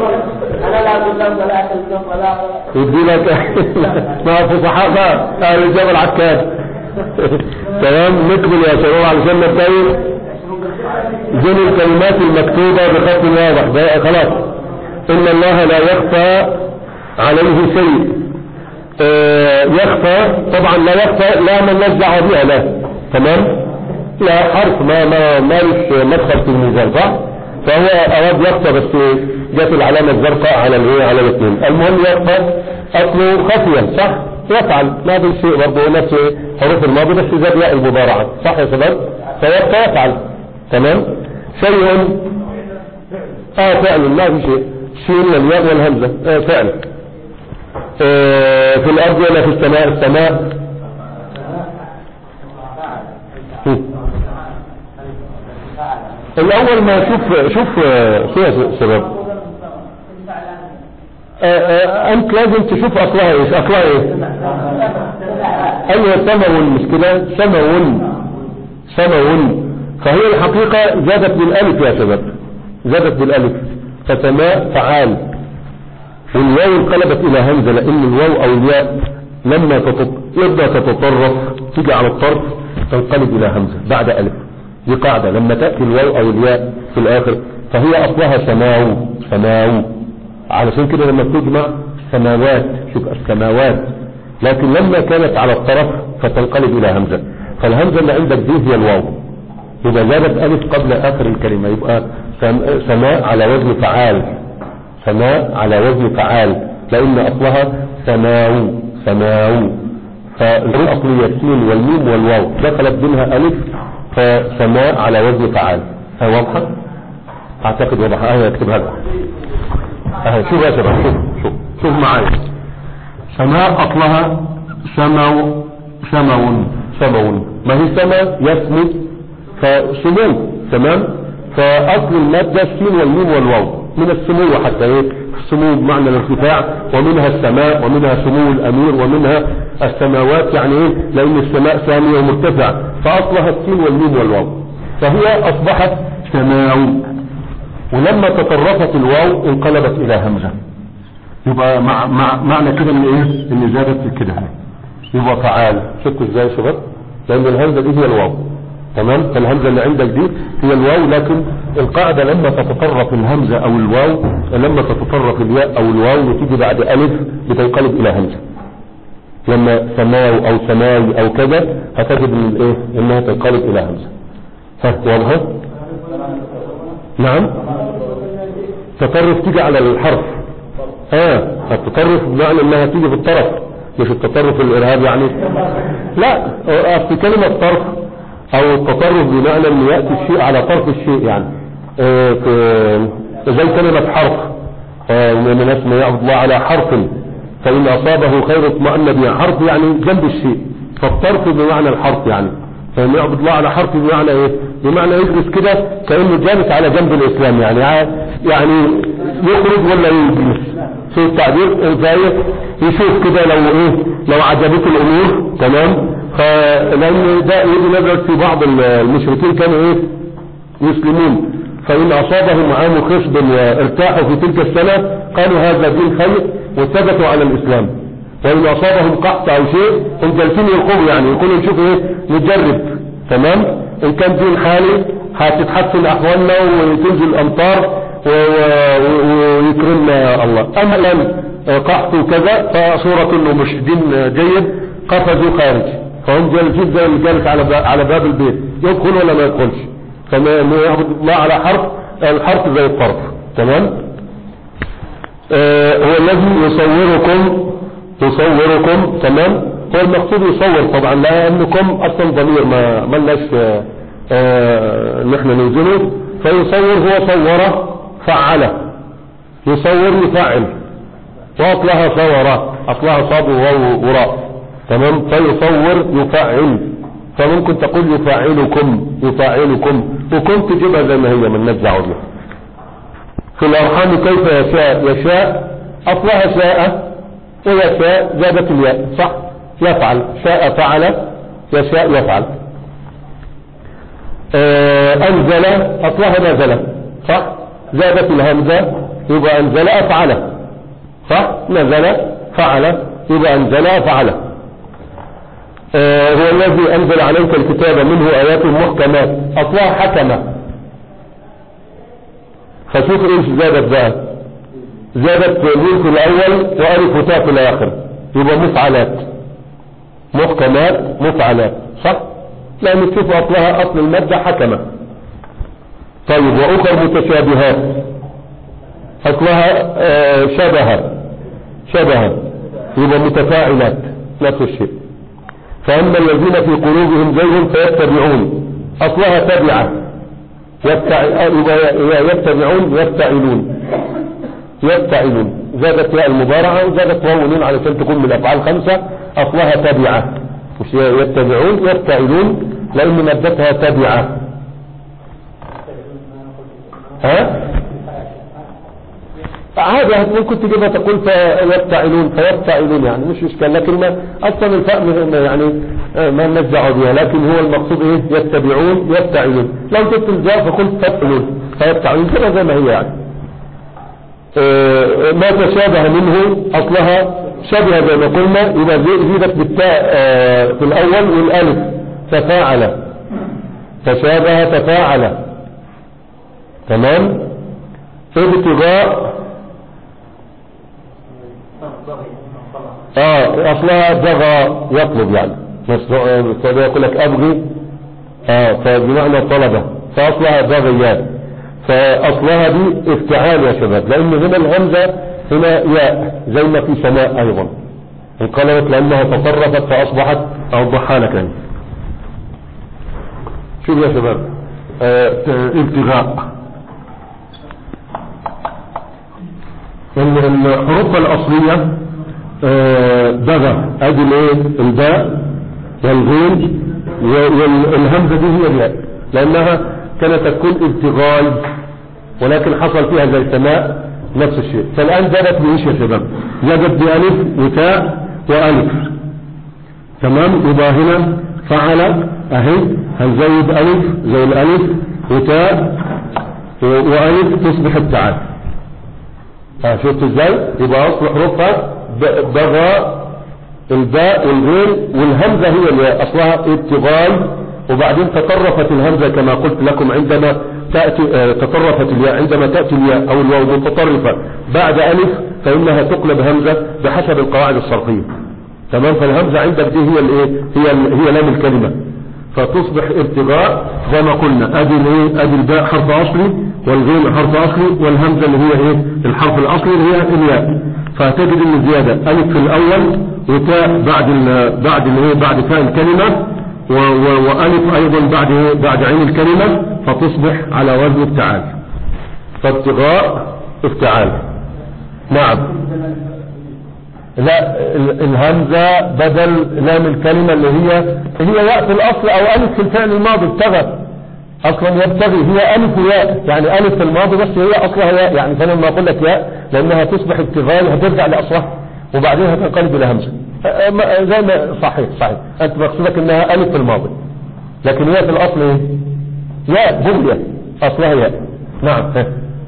يدي لك ما في صحابة اهل الجبل عكاد تمام نكمل يا شباب علشان نبتدي زين الكلمات المكتوبة بخط واضح ده خلاص ان الله لا يخفى عليه شيء آه، يخفى طبعا لا يخفى لا من نزع بها لا تمام لا حرف ما ما مالش مدخل في الميزان صح فهو اراد يخفى بس جت العلامة الزرقاء على الايه على الاثنين المهم يخفى اصله خفيا صح يفعل ما في شيء برضه نفس حروف الماضي بس زاد ياء المضارعة صح يا شباب فيبقى يفعل تمام شيء اه فعل ما في شيء الشين والياء والهمزة آه فعل آه في الأرض ولا في السماء السماء هم. الأول ما شوف شوف آه، شو يا شباب آه، آه، أنت لازم تشوف أصلها إيش أصلها إيه أيوة سمو مش كده سمو سمو فهي الحقيقة زادت بالألف يا شباب زادت بالألف فسماء فعال والواو انقلبت إلى همزة لأن الواو أو الياء لما تتط- يبدأ تتطرف تيجي على الطرف تنقلب إلى همزة بعد ألف دي قاعدة لما تأتي الواو أو الياء في الآخر فهي أصلها سماو سماو علشان كده لما تجمع سماوات شوف السماوات لكن لما كانت على الطرف فتنقلب إلى همزة فالهمزة اللي عندك دي هي الواو يبقى زادت ألف قبل آخر الكلمة يبقى سم- سماء على وزن فعال سماء على وزن فعال لأن أصلها سماو سماو فالأصلية السين والميم والواو دخلت بينها ألف فسماء على وزن فعال هي واضحة؟ أعتقد واضحة أهي أكتبها لك أهي شوف يا شباب شوف شوف شوف معايا سماء أصلها سمو سمو سمو ما هي سما يسمو فسمو تمام فأصل المادة السين والميم والواو من السمو حتى ايه السمو بمعنى الارتفاع ومنها السماء ومنها سمو الأمير ومنها السماوات يعني ايه لأن السماء سامية ومرتفع فأصلها السين والميم والواو فهي أصبحت سماو ولما تطرفت الواو انقلبت إلى همزة يبقى مع مع معنى كده ان ايه ان زادت كده يبقى فعال شفتوا ازاي يا شباب لان الهمزه دي هي الواو تمام فالهمزه اللي عندك دي هي الواو لكن القاعده لما تتطرف الهمزه او الواو لما تتطرف الياء او الواو وتيجي بعد الف بتنقلب الى همزه لما سماو او سماي او كذا هتجد ان الايه انها تنقلب الى همزه ها واضحه نعم تطرف تيجي على الحرف اه التطرف بمعنى انها تيجي في الطرف مش التطرف الارهاب يعني لا في كلمة طرف او التطرف بمعنى ان يأتي الشيء على طرف الشيء يعني آه في زي كلمة حرف آه من الناس ما يعبد الله على حرف فإن أصابه خير اطمأن به حرف يعني جنب الشيء فالطرف بمعنى الحرف يعني فإن يعبد الله على حرف بمعنى ايه بمعنى يجلس كده كأنه جالس على جنب الإسلام يعني يعني يخرج ولا يجلس شوف التعبير ازاي يشوف كده لو ايه لو عجبته الامور تمام فلان ده يجي نزل في بعض المشركين كانوا ايه يسلمون فإن أصابهم عام خصب وارتاحوا في تلك السنة قالوا هذا دين خير وثبتوا على الإسلام وإن أصابهم قحط أو شيء هم جالسين يلقوا يعني يقولوا نشوف إيه نجرب تمام إن كان دين حالي هتتحسن أحوالنا وتنزل الأمطار ويكرمنا الله أما الآن قحط وكذا فصورة إنه مش دين جيد قفزوا خارج فهم جالسين زي اللي جالس على على باب البيت يدخل ولا ما يدخلش فما يعبد الله على حرف الحرف زي الطرف تمام آه هو الذي يصوركم يصوركم تمام هو المقصود يصور طبعا لانكم اصلا ضمير ما ملناش آه نحن نوزنه فيصور هو صور فعل يصور يفعل واصلها صور اصلها صاد وواو وراء تمام فيصور يفعل فممكن تقول يفاعلكم يفاعلكم وكنت تجيبها زي ما هي من نجزع بها في الارحام كيف يشاء يشاء اصلها شاء ويشاء زادت الياء صح يفعل شاء فعل يشاء يفعل آه انزل اصلها نزل صح زادت الهمزة يبقى انزل افعل صح نزل فعل يبقى انزل فعل آه هو الذي انزل عليك الكتاب منه ايات محكمات اصلها حكمة فشوف ايش زادت بقى زادت مين في الاول والف وتاء في الاخر يبقى مفعلات محكمات مفعلات صح لان تشوف اصلها اصل المادة حكمة طيب واخر متشابهات اصلها آه شبه شبه يبقى متفاعلات نفس الشيء فأما الذين في قلوبهم زيغ فيتبعون أصلها تبعة يتع... يتبعون يفتعلون يفتعلون زادت ياء المضارعة وزادت واو ونون علشان تكون من الأفعال خمسة أصلها تبعة مش يتبعون يفتعلون لأن مادتها تبعة ها عادي ممكن تجيبها تقول فيفتعلون فيفتعلون يعني مش اشكال لكن ما اصلا الفاء ما- يعني آه، ما لناش دعوه بها لكن هو المقصود ايه يتبعون يفتعلون لو جبت الجار فقلت تفعلون فيفتعلون كده زي ما هي يعني آه، ما تشابه منه اصلها شبه زي ما قلنا يبقى زي- زيدت بالتاء آه، في الاول والالف تفاعل تشابه تفاعل تمام ابتغاء اه اصلها بغى يطلب يعني السعودية يقول لك ابغي اه فبمعنى طلبة فاصلها بغيان فاصلها دي افتعال يا شباب لان هنا الهمزة هنا ياء زي ما في سماء ايضا انقلبت لانها تصرفت فاصبحت اوضحها لك يعني. شوف يا شباب آه ابتغاء ال- الحروف الأصلية آه، بغى ادي الايه الباء والغين والهمزة دي هي الياء لانها كانت تكون ابتغاي ولكن حصل فيها زي سماء نفس الشيء فالان زادت بايش يا شباب زادت بألف وتاء وألف تمام يبقى هنا فعل اهي هنزود ألف زي الألف وتاء و- وألف تصبح التعال ها شفت ازاي يبقى اصل حروفها ب- بغى الباء والغين والهمزة هي اللي اصلها ابتغاي وبعدين تطرفت الهمزة كما قلت لكم عندما تأتي آه، تطرفت الياء عندما تأتي الياء او الواو متطرفة بعد الف فانها تقلب همزة بحسب القواعد الصرفية تمام فالهمزة عندك دي هي الايه هي ال- هي لام الكلمة فتصبح ابتغاء زي ما قلنا ادي الايه ادي الباء حرف اصلي والغين حرف اصلي والهمزه اللي هي ايه الحرف الاصلي اللي هي الياء فهتجد ان الزياده الف في الاول وتاء بعد ال بعد الايه بعد تاء الكلمه و و والف ايضا بعد ايه بعد عين الكلمه فتصبح على وزن افتعال فابتغاء افتعال نعم لا ال- الهمزة بدل لام الكلمة اللي هي هي ياء في الأصل أو ألف في الفعل الماضي ابتغى أصلا يبتغي هي ألف وياء يعني ألف في الماضي بس هي أصلها ياء يعني فأنا لما أقول لك ياء لأنها تصبح ابتغاء هترجع لأصلها وبعدين هتنقلب إلى همزة أ- أ- زي ما صحيح صحيح أنت مقصودك إنها ألف في الماضي لكن هي في الأصل إيه؟ ياء بغية أصلها ياء نعم ها.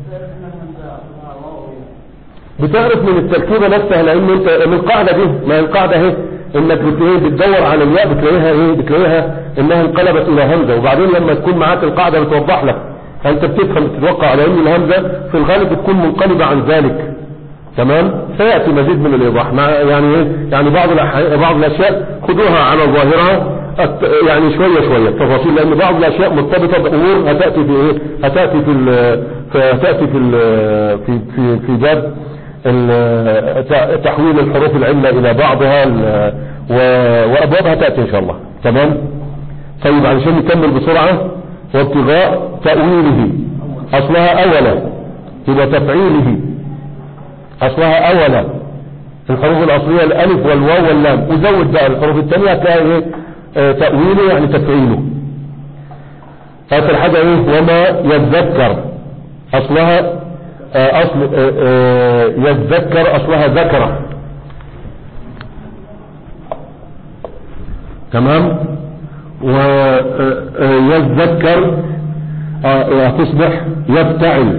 بتعرف من التركيبة نفسها لان انت من القاعدة دي ما هي القاعدة اهي انك بت- ايه بتدور على الياء بتلاقيها ايه بتلاقيها انها انقلبت الى همزة وبعدين لما تكون معاك القاعدة بتوضح لك فانت بتفهم تتوقع على ان الهمزة في الغالب بتكون منقلبة عن ذلك تمام سيأتي مزيد من الايضاح مع يعني ايه يعني بعض الأح- بعض الاشياء خذوها على ظاهرها الت- يعني شوية شوية تفاصيل لان بعض الاشياء مرتبطة بامور هتأتي في ايه هتأتي في ال- هتأتي في ال- في في في باب ال- ت- تحويل الحروف العلة الى بعضها ال- و- وابوابها تأتي ان شاء الله تمام طيب علشان نكمل بسرعة وابتغاء تأويله اصلها اولا يبقى تفعيله اصلها اولا الحروف الاصلية الالف والواو واللام وزود بقى الحروف الثانية هتلاقي ايه آه، تأويله يعني تفعيله اخر حاجة ايه وما يتذكر اصلها آه، اصل آه، آه، يتذكر اصلها ذكر تمام ويتذكر تصبح يفتعل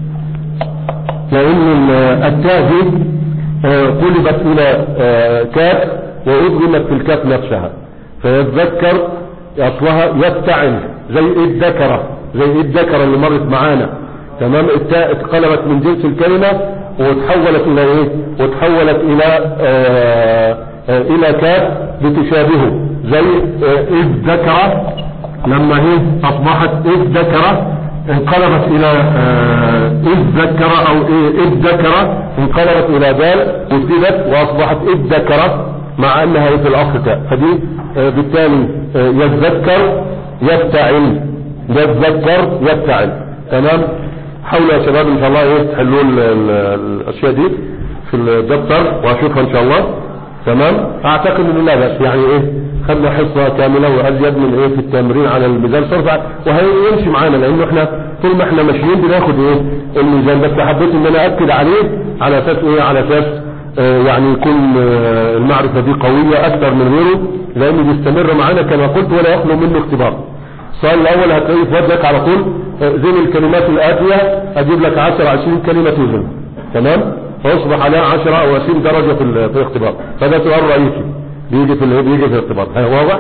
لان ال- التاء دي آه، قلبت الى آه، كاف وادغمت في الكاف نفسها فيتذكر اصلها يفتعل زي الذكرة زي الذكرة اللي مرت معانا تمام التاء اتقلبت من جنس الكلمة وتحولت الى ايه وتحولت الى آه آه الى كاف بتشابهه زي آه اذ ذكر لما هي اصبحت اذ ذكر انقلبت الى آه اذ ذكر او ايه اذ ذكر انقلبت الى دال وزدت واصبحت اذ ذكر مع انها في الاصل تاء فدي آه، بالتالي آه، يتذكر يفتعل يتذكر يفتعل تمام حاولوا يا شباب ان شاء الله ايه تحلوا ال- ال- الاشياء دي في الدفتر واشوفها ان شاء الله تمام اعتقد ان لا بأس يعني ايه خدنا حصة كاملة وازيد من ايه في التمرين على الميزان صرف وهيمشي معانا لانه احنا طول ما احنا ماشيين بناخد ايه الميزان بس حبيت ان انا اكد عليه على اساس ايه على اساس آه يعني يكون آه المعرفة دي قوية اكثر من غيره لانه بيستمر معانا كما قلت ولا يخلو منه اختبار السؤال الاول هتلاقيه في وجهك على طول آه، زين الكلمات الاتية اجيب لك 10 20 كلمة توزن تمام فيصبح عليها 10 او 20 درجة في ال- في الاختبار فده سؤال رئيسي بيجي في ال- بيجي في الاختبار ها واضح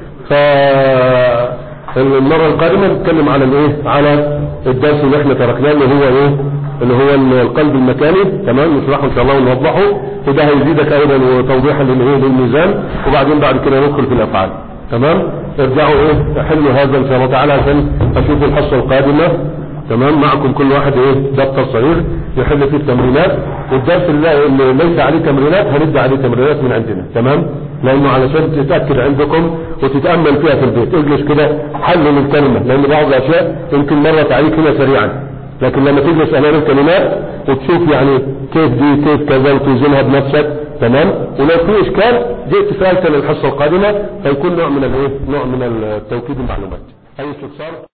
فالمرة القادمة نتكلم على الايه على الدرس اللي احنا تركناه اللي هو ايه اللي هو القلب المكاني تمام نشرحه ان شاء الله ونوضحه وده هيزيدك ايضا توضيحا للايه للميزان وبعدين بعد كده ندخل في الافعال تمام ارجعوا ايه حلوا هذا ان شاء الله تعالى عشان اشوف الحصة القادمة تمام معكم كل واحد ايه دفتر صغير يحل فيه التمرينات والدرس اللي اللي ليس عليه تمرينات هندي عليه تمرينات من عندنا تمام لانه علشان تتاكد عندكم وتتامل فيها في البيت اجلس كده حلل الكلمه لان بعض الاشياء يمكن مرت عليك هنا سريعا لكن لما تجلس امام الكلمات وتشوف يعني كيف دي كيف كذا وتوزنها بنفسك تمام ولو في اشكال جئت سالت للحصه القادمه فيكون نوع من الايه نوع من التوكيد المعلومات اي استفسار